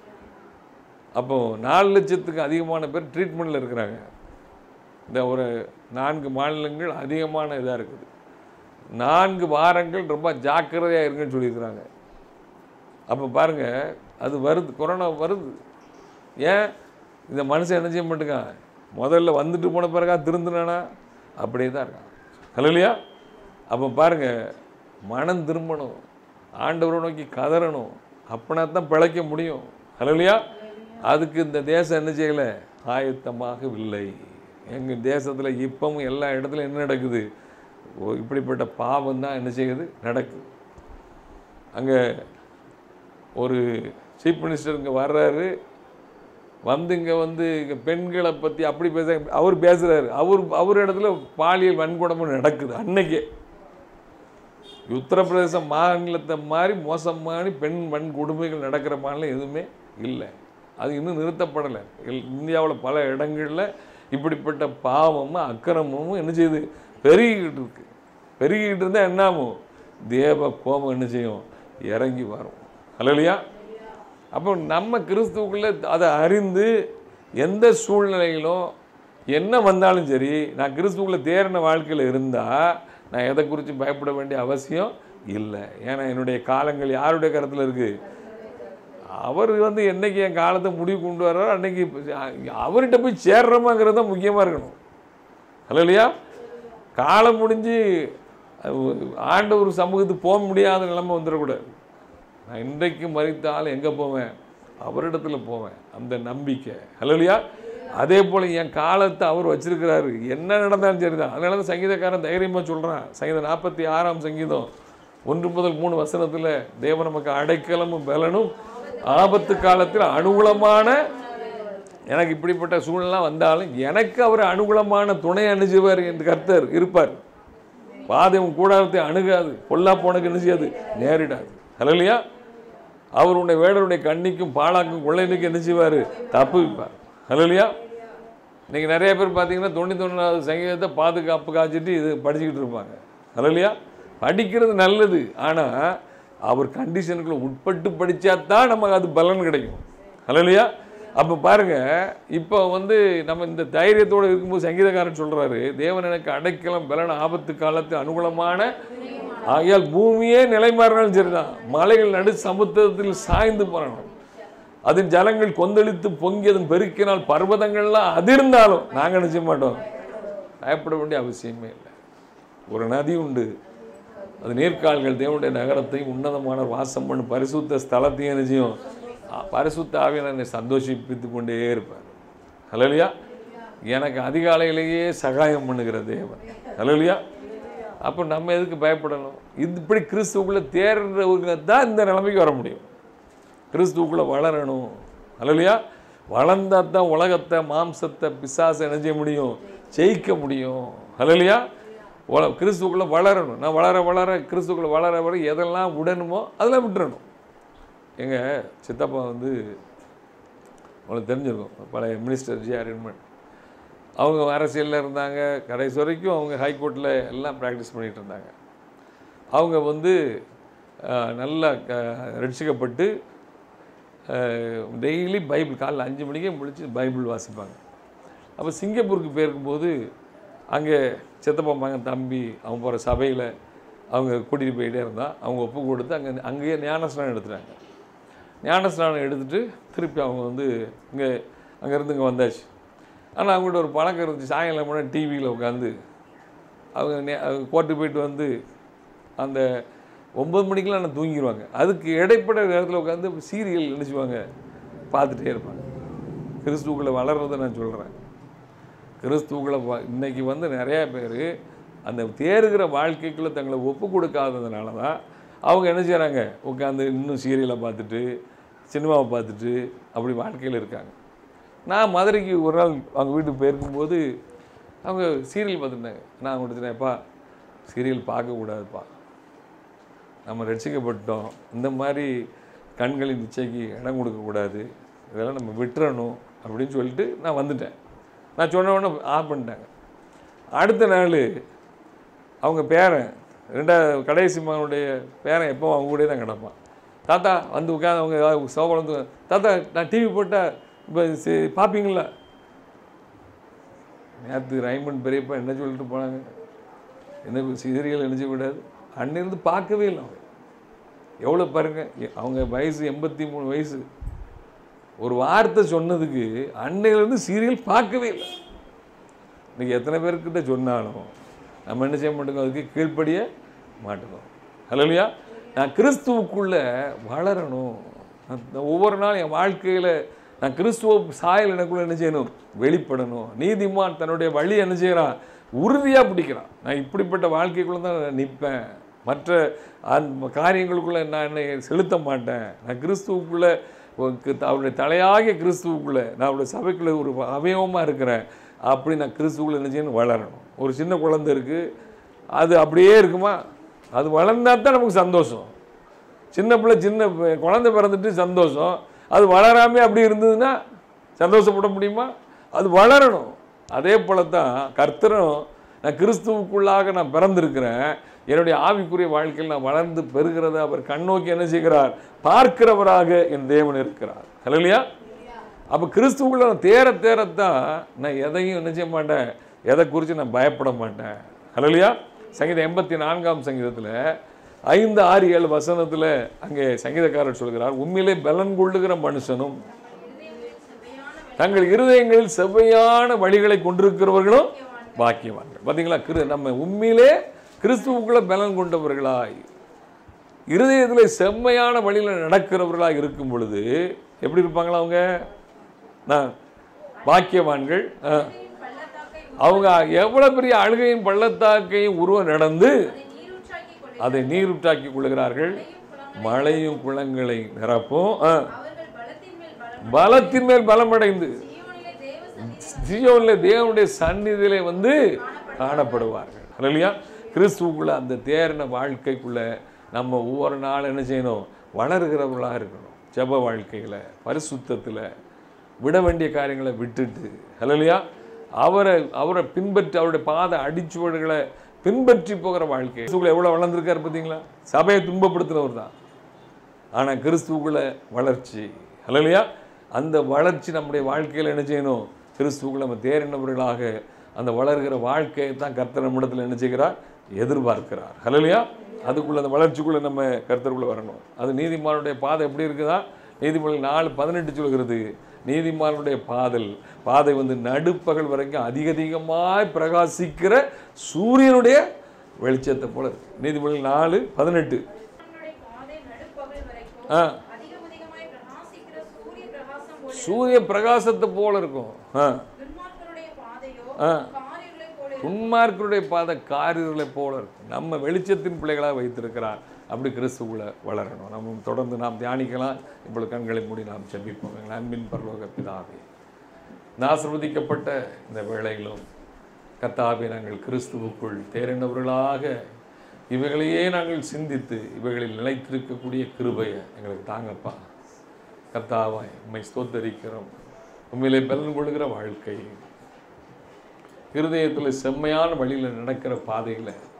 அப்போ நாலு லட்சத்துக்கு அதிகமான பேர் ட்ரீட்மெண்ட்டில் இருக்கிறாங்க இந்த ஒரு நான்கு மாநிலங்கள் அதிகமான இதாக இருக்குது நான்கு வாரங்கள் ரொம்ப ஜாக்கிரதையாக இருங்கன்னு சொல்லியிருக்கிறாங்க அப்போ பாருங்கள் அது வருது கொரோனா வருது ஏன் இந்த மனுஷன் என்ன செய்ய மாட்டேங்கான் முதல்ல வந்துட்டு போன பிறகா திருந்தினானா அப்படியே தான் இருக்கான் இல்லையா அப்போ பாருங்கள் மனம் திரும்பணும் ஆண்டவரை நோக்கி கதறணும் அப்படின்னா தான் பிழைக்க முடியும் இல்லையா அதுக்கு இந்த தேசம் என்ன செய்யலை ஆயத்தமாகவில்லை எங்கள் தேசத்தில் இப்பவும் எல்லா இடத்துலையும் என்ன நடக்குது ஓ, இப்படிப்பட்ட பாவம் தான் என்ன செய்யுது நடக்குது அங்கே ஒரு சீஃப் மினிஸ்டர் இங்கே வர்றாரு வந்து இங்கே வந்து இங்கே பெண்களை பற்றி அப்படி பேச அவர் பேசுகிறாரு அவர் அவர் இடத்துல பாலியல் வன்கொடுமை நடக்குது அன்னைக்கே உத்தரப்பிரதேச மாநிலத்தை மாதிரி மோசமான பெண் வன்கொடுமைகள் நடக்கிற மாநிலம் எதுவுமே இல்லை அது இன்னும் நிறுத்தப்படலை இந்தியாவில் பல இடங்களில் இப்படிப்பட்ட பாவமும் அக்கிரமமும் என்ன செய்யுது பெருகிக்கிட்டு இருக்கு பெருகிக்கிட்டு இருந்தால் என்ன ஆகும் தேவ கோபம் என்ன செய்யும் இறங்கி வரும் அல்லையா அப்போ நம்ம கிறிஸ்துவுக்குள்ளே அதை அறிந்து எந்த சூழ்நிலையிலும் என்ன வந்தாலும் சரி நான் கிறிஸ்துவுக்குள்ளே தேறின வாழ்க்கையில் இருந்தால் நான் எதை குறித்து பயப்பட வேண்டிய அவசியம் இல்லை ஏன்னா என்னுடைய காலங்கள் யாருடைய கருத்தில் இருக்குது அவர் வந்து என்னைக்கு என் காலத்தை முடிவு கொண்டு வர்றாரோ அன்னைக்கு அவர்கிட்ட போய் சேர்றோமாங்கிறது தான் முக்கியமாக இருக்கணும் அல்ல இல்லையா காலம் முடிஞ்சு ஆண்டவர் சமூகத்துக்கு போக முடியாத நிலைமை வந்துடக்கூடாது நான் இன்றைக்கு மறித்தாலும் எங்கே போவேன் அவரிடத்துல போவேன் அந்த நம்பிக்கை அல்ல இல்லையா அதே போல் என் காலத்தை அவர் வச்சிருக்கிறாரு என்ன நடந்தாலும் சரி தான் அதனால தான் சங்கீதக்காரன் தைரியமாக சொல்கிறான் சங்கீதம் நாற்பத்தி ஆறாம் சங்கீதம் ஒன்று முதல் மூணு வசனத்தில் தேவன் நமக்கு அடைக்கலமும் பலனும் ஆபத்து காலத்தில் அனுகூலமான எனக்கு இப்படிப்பட்ட சூழ்நிலை வந்தாலும் எனக்கு அவர் அனுகூலமான துணை அணுகுவார் என்று கர்த்தர் இருப்பார் பாதை உன் கூடாரத்தை அணுகாது பொல்லா போனக்கு என்ன செய்யாது நேரிடாது இல்லையா அவர் உன்னை வேடருடைய கண்ணிக்கும் பாழாக்கும் கொள்ளைனுக்கும் என்ன செய்வார் தப்புவிப்பார் இல்லையா இன்னைக்கு நிறைய பேர் பார்த்தீங்கன்னா தொண்ணூத்தி தொண்ணூறாவது சங்கீதத்தை பாதுகாப்பு காய்ச்சிட்டு இது படிச்சுக்கிட்டு இருப்பாங்க இல்லையா படிக்கிறது நல்லது ஆனால் அவர் கண்டிஷனுக்குள்ள உட்பட்டு படித்தா தான் நமக்கு அது பலன் கிடைக்கும் இல்லையா அப்போ பாருங்க இப்போ வந்து நம்ம இந்த தைரியத்தோடு இருக்கும்போது சங்கீதக்காரன் சொல்றாரு தேவன் எனக்கு அடைக்கலம் பலன் ஆபத்து காலத்து அனுகூலமான ஆகையால் பூமியே நிலை மாறினாலும் சரிதான் மலைகள் நடு சமுத்திரத்தில் சாய்ந்து போறணும் அதன் ஜலங்கள் கொந்தளித்து பொங்கி அதன் பெருக்கினால் பர்வதங்கள்லாம் அதிர்ந்தாலும் நாங்கள் என்ன செய்ய மாட்டோம் பயப்பட வேண்டிய அவசியமே இல்லை ஒரு நதி உண்டு அது நீர்க்கால்கள் தேவனுடைய நகரத்தையும் உன்னதமான வாசம் பண்ணு பரிசுத்த ஸ்தலத்தையும் என்ன செய்யும் ஆ, பரிசுத்த ஆவியான என்னை சந்தோஷிப்பித்து கொண்டே இருப்பார் ஹலலியா எனக்கு அதிகாலையிலேயே சகாயம் பண்ணுகிற தேவன் ஹலலியா அப்போ நம்ம எதுக்கு பயப்படணும் இது இப்படி கிறிஸ்துவுக்குள்ளே தேர்றவங்க தான் இந்த நிலைமைக்கு வர முடியும் கிறிஸ்துவுக்குள்ளே வளரணும் அல்லையா வளர்ந்தா தான் உலகத்தை மாம்சத்தை பிசாசை என்ன செய்ய முடியும் ஜெயிக்க முடியும் அல்லையா உல கிறிஸ்துவுக்குள்ளே வளரணும் நான் வளர வளர கிறிஸ்துக்குள்ளே வளர வர எதெல்லாம் விடணுமோ அதெல்லாம் விட்டுறணும் எங்கள் சித்தப்பா வந்து உங்களுக்கு தெரிஞ்சிருக்கும் பழைய மினிஸ்டர் ஜி அரேஞ்ச்மெண்ட் அவங்க அரசியலில் இருந்தாங்க கடைசி வரைக்கும் அவங்க ஹைகோர்ட்டில் எல்லாம் ப்ராக்டிஸ் பண்ணிகிட்டு இருந்தாங்க அவங்க வந்து அஹ், நல்லா க ரட்சிக்கப்பட்டு டெய்லி பைபிள் காலைல அஞ்சு மணிக்கே முடிச்சு பைபிள் வாசிப்பாங்க அப்போ சிங்கப்பூருக்கு போயிருக்கும்போது அங்கே சித்தப்பா மகன் தம்பி அவன் போகிற சபையில் அவங்க கூட்டிகிட்டு போயிட்டே இருந்தால் அவங்க ஒப்பு கொடுத்து அங்கே அங்கேயே ஞானஸ்நானம் எடுத்துட்டாங்க ஞானஸ்நானம் எடுத்துட்டு திருப்பி அவங்க வந்து இங்கே அங்கேருந்து இங்கே வந்தாச்சு ஆனால் அவங்கள்ட்ட ஒரு பழக்கம் இருந்துச்சு சாயங்காலம் கூட டிவியில் உட்காந்து அவங்க நே- அவங்க கோர்ட்டுக்கு போயிட்டு வந்து அந்த ஒம்பது மணிக்கெலாம் நான் தூங்கிடுவாங்க அதுக்கு இடைப்பட்ட நேரத்தில் உட்காந்து சீரியல் நினச்சிவாங்க பார்த்துட்டே இருப்பாங்க கிறிஸ்துவுக்குள்ளே வளர்றதை நான் சொல்கிறேன் கிறிஸ்துவுக்குள்ளே வ- இன்னைக்கு வந்து நிறைய பேர் அந்த தேறுகிற வாழ்க்கைக்குள்ளே தங்களை ஒப்பு கொடுக்காததுனால தான் அவங்க என்ன செய்கிறாங்க உட்காந்து இன்னும் சீரியலை பார்த்துட்டு சினிமாவை பார்த்துட்டு அப்படி வாழ்க்கையில் இருக்காங்க நான் மதுரைக்கு ஒரு நாள் அவங்க வீட்டுக்கு போயிருக்கும்போது அவங்க சீரியல் பார்த்துருந்தாங்க நான் கொடுத்துட்டேன்ப்பா சீரியல் பார்க்கக்கூடாதுப்பா நம்ம ரட்சிக்கப்பட்டோம் இந்த மாதிரி கண்களின் இச்சைக்கு இடம் கொடுக்கக்கூடாது இதெல்லாம் நம்ம விட்டுறணும் அப்படின்னு சொல்லிட்டு நான் வந்துட்டேன் நான் சொன்ன உடனே ஆஃப் பண்ணிட்டாங்க அடுத்த நாள் அவங்க பேரன் ரெண்டாவது கடைசி மகனுடைய பேரன் எப்போ அவங்க கூடயே தான் கிடப்பான் தாத்தா வந்து உட்காந்து அவங்க ஏதாவது சோபா வந்து தாத்தா நான் டிவி போட்டால் இப்போ பார்ப்பீங்களா நேற்று ரைமண்ட் பெரியப்பா என்ன சொல்லிட்டு போனாங்க என்ன சீரியல் நினச்ச விடாது அன்னிருந்து பார்க்கவே இல்லை அவங்க எவ்வளோ பாருங்க எ- அவங்க வயசு எண்பத்தி மூணு வயசு ஒரு வார்த்தை சொன்னதுக்கு அன்னையிலேருந்து சீரியல் பார்க்கவே இல்லை இன்னைக்கு எத்தனை பேர்கிட்ட சொன்னாலும் நம்ம என்ன செய்ய மாட்டோம் அதுக்கு கீழ்ப்படிய மாட்டோம் ஹலோலியா நான் கிறிஸ்துவுக்குள்ள வளரணும் நான் ஒவ்வொரு நாளும் என் வாழ்க்கையில் நான் கிறிஸ்துவ சாயல் எனக்குள்ள என்ன செய்யணும் வெளிப்படணும் நீதிமான் தன்னுடைய வழி என்ன செய்கிறான் உறுதியாக பிடிக்கிறான் நான் இப்படிப்பட்ட வாழ்க்கைக்குள்ளே தான் நான் நிற்பேன் மற்ற அந்த காரியங்களுக்குள்ளே நான் என்னை செலுத்த மாட்டேன் நான் கிறிஸ்துவுக்குள்ளே ஒரு கு- அவருடைய தலையாகிய கிறிஸ்துவுக்குள்ளே நான் அவருடைய சபைக்குள்ளே ஒரு அவயவமாக இருக்கிறேன் அப்படி நான் கிறிஸ்துவுக்குள்ள என்ன செய்யணும் வளரணும் ஒரு சின்ன குழந்தை இருக்குது அது அப்படியே இருக்குமா அது வளர்ந்தா தான் நமக்கு சந்தோஷம் சின்ன பிள்ளை சின்ன ப- குழந்தை பிறந்துட்டு சந்தோஷம் அது வளராமே அப்படி இருந்ததுன்னா சந்தோஷப்பட முடியுமா அது வளரணும் அதே போல தான் கர்த்தரும் நான் கிறிஸ்துவுக்குள்ளாக நான் பிறந்திருக்கிறேன் என்னுடைய ஆவிக்குரிய வாழ்க்கையில் நான் வளர்ந்து பெறுகிறத அவர் கண்ணோக்கி என்ன செய்கிறார் பார்க்கிறவராக என் தேவன் இருக்கிறார் இல்லையா அப்போ கிறிஸ்துவுக்குள்ள நான் தேர தேரத்தான் நான் எதையும் என்ன செய்ய மாட்டேன் எதை குறித்து நான் பயப்பட மாட்டேன் இல்லையா சங்கீதம் எண்பத்தி நான்காம் சங்கீதத்தில் ஐந்து ஆறு ஏழு வசனத்தில் அங்கே சங்கீதக்காரர் சொல்கிறார் உண்மையிலே பலன் கொள்ளுகிற மனுஷனும் தங்கள் இருதயங்களில் செவ்வையான வழிகளை கொண்டிருக்கிறவர்களும் பாக்கியவான்கள் பார்த்தீங்களா கிரு நம்ம உண்மையிலே கிறிஸ்துவுக்குள்ள பலன் கொண்டவர்களாய் இருதயத்தில் செம்மையான வழியில் நடக்கிறவர்களாக இருக்கும் பொழுது எப்படி இருப்பாங்களா அவங்க நான் பாக்கியவான்கள் ஆ. பள்ளத்தாக்கை அவங்க எவ்வளோ பெரிய அழுகையின் பள்ளத்தாக்கையும் உருவம் நடந்து அதை நீரூற்றாக்கி கொண்டு அதை நீருற்றாக்கி கொள்கிறார்கள் மழையும் குளங்களை நிரப்பும் ஆ. அவர்கள் பலத்தின் மேல் பலம் பலத்தின் மேல் பலமடைந்து சீயோனிலே தேவ சந்நிதி ஜீவனில் தேவனுடைய சந்நிதியிலே வந்து காணப்படுவார்கள் இல்லையா கிறிஸ்துவுக்குள்ள அந்த தேறின வாழ்க்கைக்குள்ள நம்ம ஒவ்வொரு நாள் என்ன செய்யணும் வளர்கிறவர்களாக இருக்கணும் ஜெப வாழ்க்கையில் பரிசுத்தத்தில் விட வேண்டிய காரியங்களை விட்டுட்டு இல்லையா அவரை அவரை பின்பற்றி அவருடைய பாத அடிச்சுவடுகளை பின்பற்றி போகிற வாழ்க்கை கிறிஸ்துவுக்குள்ள எவ்வளோ வளர்ந்துருக்காரு பார்த்தீங்களா சபையை துன்பப்படுத்தினவர் தான் ஆனால் கிறிஸ்துவுக்குள்ள வளர்ச்சி அல்லையா அந்த வளர்ச்சி நம்முடைய வாழ்க்கையில் என்ன செய்யணும் கிறிஸ்துவுக்குள்ள நம்ம தேறினவர்களாக அந்த வளர்கிற வாழ்க்கையை தான் கர்த்தர் நம்மிடத்தில் என்ன செய்கிறார் எதிர்பார்க்கிறார் ஹலோலியா அதுக்குள்ள அந்த வளர்ச்சிக்குள்ள நம்ம கர்த்தருக்குள்ள வரணும் அது நீதிமானுடைய பாதை எப்படி இருக்குதா நீதிமொழி நாலு பதினெட்டு சொல்கிறது நீதிமானுடைய பாதல் பாதை வந்து நடுப்பகல் வரைக்கும் அதிக அதிகமாய் பிரகாசிக்கிற சூரியனுடைய வெளிச்சத்தை போல இருக்கு நீதிமொழி நாலு பதினெட்டு அவர்களுடைய பாதை நடுப்பகல் வரைக்கும் ஆ அதிகம் அதிகமாய் பிரகாசிக்கிற சூரிய பிரகாசம் போல சூரிய பிரகாசத்தை போல இருக்கும் ஆ துன்மார்க்கருடைய பாதையோ ஆ. காரியங்களை போல இருக்கும். துன்மார்க்கருடைய பாத காரியர்களை போல இருக்கும் நம்ம வெளிச்சத்தின் பிள்ளைகளாக வைத்திருக்கிறார் அப்படி கிறிஸ்துவுல வளரணும் நம்ம தொடர்ந்து நாம் தியானிக்கலாம் இப்பொழுது கண்களை மூடி நாம் செபிப்போம் எங்கள் அன்பின் பரலோக பிதாவே இந்த ஆசிர்வதிக்கப்பட்ட இந்த வேளையிலும் கர்த்தாவே நாங்கள் கிறிஸ்துவுக்குள் தேறினவர்களாக இவைகளையே நாங்கள் சிந்தித்து இவைகளில் நிலைத்திருக்கக்கூடிய கிருபையை எங்களுக்கு தாங்கப்பா கர்த்தாவாய் உம்மை ஸ்தோத்தரிக்கிறோம் உண்மையிலே பலன் கொள்கிற வாழ்க்கை இருதயத்தில் செம்மையான வழியில் நடக்கிற பாதையில்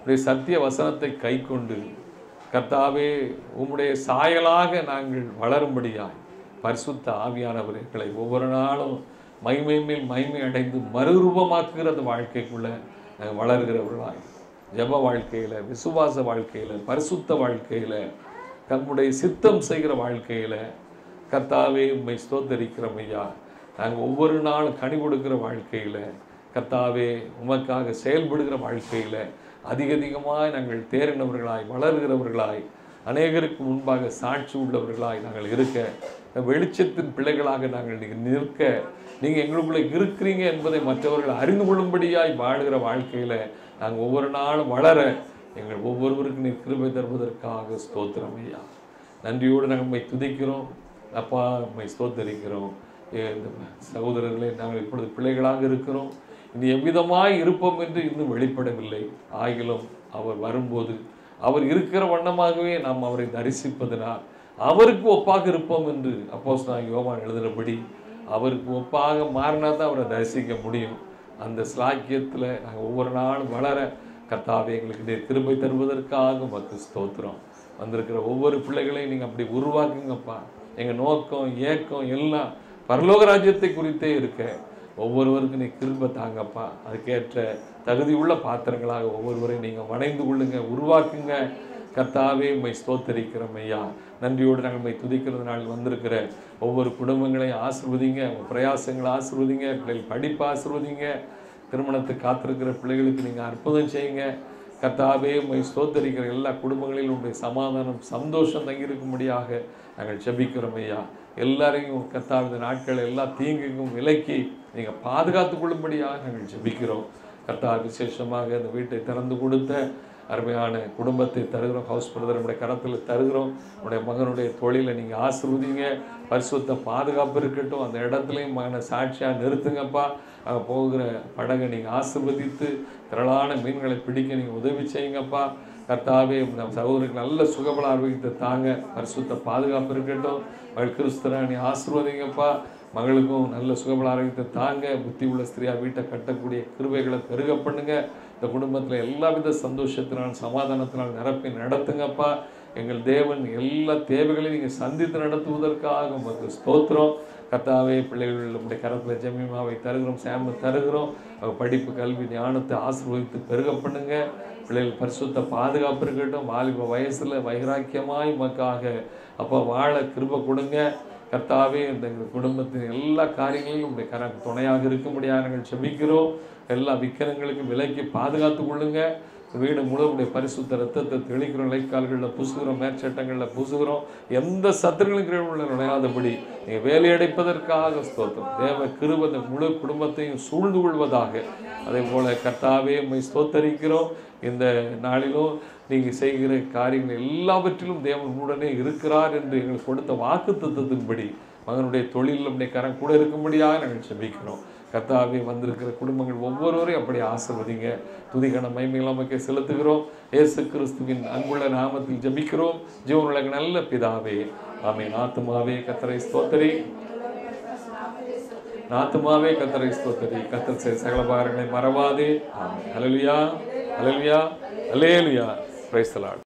உடைய சத்திய வசனத்தை கை கொண்டு கர்த்தாவே உம்முடைய சாயலாக நாங்கள் வளரும்படியாய் பரிசுத்த ஆவியானவர்களை ஒவ்வொரு நாளும் மைமை மேல் மைமை அடைந்து மறுரூபமாக்குகிற அந்த வாழ்க்கைக்குள்ள நாங்கள் வளர்கிறவர்களாய் ஜெப வாழ்க்கையில் விசுவாச வாழ்க்கையில் பரிசுத்த வாழ்க்கையில் தம்முடைய சித்தம் செய்கிற வாழ்க்கையில் கர்த்தாவே உம்மை ஸ்தோத்தரிக்கிறோம் ஐயா நாங்கள் ஒவ்வொரு நாளும் கனி கொடுக்கிற வாழ்க்கையில் கர்த்தாவே உமக்காக செயல்படுகிற வாழ்க்கையில் அதிக அதிகமாய் நாங்கள் தேறினவர்களாய் வளர்கிறவர்களாய் அநேகருக்கு முன்பாக சாட்சி உள்ளவர்களாய் நாங்கள் இருக்க வெளிச்சத்தின் பிள்ளைகளாக நாங்கள் நீங்க நிற்க நீங்கள் எங்களுக்குள்ளே இருக்கிறீங்க என்பதை மற்றவர்கள் அறிந்து கொள்ளும்படியாய் வாழுகிற வாழ்க்கையில் நாங்கள் ஒவ்வொரு நாளும் வளர எங்கள் ஒவ்வொருவருக்கும் நீர் கிருபை தருவதற்காக ஸ்தோத்திரம் ஐயா நன்றியோடு நாங்கள் உம்மை துதிக்கிறோம் அப்பா உம்மை ஸ்தோத்தரிக்கிறோம் ஏ, இந்த சகோதரர்களே நாங்கள் இப்பொழுது பிள்ளைகளாக இருக்கிறோம் இனி எவ்விதமாய் இருப்போம் என்று இன்னும் வெளிப்படவில்லை ஆகிலும் அவர் வரும்போது அவர் இருக்கிற வண்ணமாகவே நாம் அவரை தரிசிப்பதனால் அவருக்கு ஒப்பாக இருப்போம் என்று அப்போஸ் நான் யோவான் எழுதுகிறபடி அவருக்கு ஒப்பாக மாறினா தான் அவரை தரிசிக்க முடியும் அந்த ஸ்லாக்கியத்தில் நாங்கள் ஒவ்வொரு நாளும் வளர கர்த்தாவே எங்களுக்கு நீர் கிருபை தருவதற்காக உமக்கு ஸ்தோத்திரம் வந்திருக்கிற ஒவ்வொரு பிள்ளைகளையும் நீங்கள் அப்படி உருவாக்குங்கப்பா எங்கள் நோக்கம் ஏக்கம் எல்லாம் பரலோக ராஜ்யத்தை குறித்தே இருக்க ஒவ்வொருவருக்கும் நீ கிருபை தாங்கப்பா அதுக்கேற்ற தகுதி உள்ள பாத்திரங்களாக ஒவ்வொருவரையும் நீங்கள் வணைந்து கொள்ளுங்க உருவாக்குங்க கர்த்தாவே உம்மை ஸ்தோத்தரிக்கிறோம் ஐயா நன்றியோடு நாங்கள் உம்மை துதிக்கிறதுனால வந்திருக்கிற ஒவ்வொரு குடும்பங்களையும் ஆசிர்வதிங்க உங்கள் பிரயாசங்களை ஆசிர்வதிங்க பிள்ளைகள் படிப்பு ஆசிர்வதிங்க திருமணத்துக்கு காத்திருக்கிற பிள்ளைகளுக்கு நீங்கள் அற்புதம் செய்யுங்க கர்த்தாவே உம்மை ஸ்தோத்தரிக்கிற எல்லா குடும்பங்களிலும் உங்களுடைய சமாதானம் சந்தோஷம் தங்கியிருக்கும்படியாக நாங்கள் ஜெபிக்கிறோம் ஐயா எல்லாரையும் கர்த்தாவே இந்த நாட்கள் எல்லா தீங்குக்கும் விலக்கி நீங்கள் பாதுகாத்துக் கொள்ளும்படியாக நாங்கள் ஜெபிக்கிறோம் கர்த்தா விசேஷமாக இந்த வீட்டை திறந்து கொடுத்த அருமையான குடும்பத்தை தருகிறோம் ஹவுஸ் பிரதர் நம்முடைய கரத்தில் தருகிறோம் உடைய மகனுடைய தொழிலை நீங்கள் ஆசிர்வதிங்க பரிசுத்த பாதுகாப்பு இருக்கட்டும் அந்த இடத்துலையும் மகனை சாட்சியாக நிறுத்துங்கப்பா அங்கே போகிற படகை நீங்கள் ஆசிர்வதித்து திரளான மீன்களை பிடிக்க நீங்கள் உதவி செய்யுங்கப்பா கர்த்தாவே நம் சகோதரருக்கு நல்ல சுகபல ஆரோக்கியத்தை தாங்க பரிசுத்த பாதுகாப்பு இருக்கட்டும் மகள் கிறிஸ்தராணி ஆசிர்வதிங்கப்பா மகளுக்கும் நல்ல சுகபல ஆரோக்கியத்தை தாங்க புத்தி உள்ள ஸ்திரியா வீட்டை கட்டக்கூடிய கிருபைகளை பெருக பண்ணுங்க இந்த குடும்பத்தில் எல்லாவித சந்தோஷத்தினால் சமாதானத்தினால் நிரப்பி நடத்துங்கப்பா எங்கள் தேவன் எல்லா தேவைகளையும் நீங்கள் சந்தித்து நடத்துவதற்காக உமக்கு ஸ்தோத்திரம் கர்த்தாவே பிள்ளைகள் நம்முடைய கரத்தில் ஜெமிமாவை தருகிறோம் சாம தருகிறோம் அவங்க படிப்பு கல்வி ஞானத்தை ஆசீர்வதித்து பெருக பண்ணுங்க பிள்ளைகள் பரிசுத்த பாதுகாப்பு இருக்கட்டும் வாலிப வயசில் வைராக்கியமாய் உமக்காக அப்போ வாழ கிருபை கொடுங்க கர்த்தாவே இந்த குடும்பத்தின் எல்லா காரியங்களிலும் உடைய கரம் துணையாக இருக்கும்படியாக நாங்கள் செபிக்கிறோம் எல்லா விக்கிரங்களுக்கும் விலைக்கு பாதுகாத்து கொள்ளுங்க வீடு முழுவதுடைய பரிசுத்த ரத்தத்தை தெளிக்கிறோம் இலைக்கால்களில் பூசுகிறோம் மேற்சட்டங்களில் பூசுகிறோம் எந்த சத்துருகளுக்கு உள்ள நுழையாதபடி நீங்கள் வேலையடைப்பதற்காக ஸ்தோத்திரம் தேவ கிருப இந்த முழு குடும்பத்தையும் சூழ்ந்து கொள்வதாக அதே போல கர்த்தாவே உம்மை ஸ்தோத்தரிக்கிறோம் இந்த நாளிலும் நீங்கள் செய்கிற காரியங்கள் எல்லாவற்றிலும் தேவன் உடனே இருக்கிறார் என்று எங்களுக்கு கொடுத்த வாக்கு தத்துவத்தின்படி மகனுடைய தொழில் நம்முடைய கரம் கூட இருக்கும்படியாக நாங்கள் செபிக்கிறோம் கர்த்தாவே வந்திருக்கிற குடும்பங்கள் ஒவ்வொருவரையும் அப்படி ஆசிர்வதிங்க துதிகன மைமையிலாமக்கே செலுத்துகிறோம் இயேசு கிறிஸ்துவின் அன்புள்ள நாமத்தில் ஜெபிக்கிறோம் ஜீவனுலக நல்ல பிதாவே ஆமென் ஆத்துமாவே கத்தரை ஸ்தோத்தரி நாத்துமாவே கத்தரை ஸ்தோத்தரி கத்தர் செய்த சகல பாரங்களை மறவாதே ஆமென் ஹalleluya ஹalleluya ஹalleluya பிரைஸ் தி லார்ட்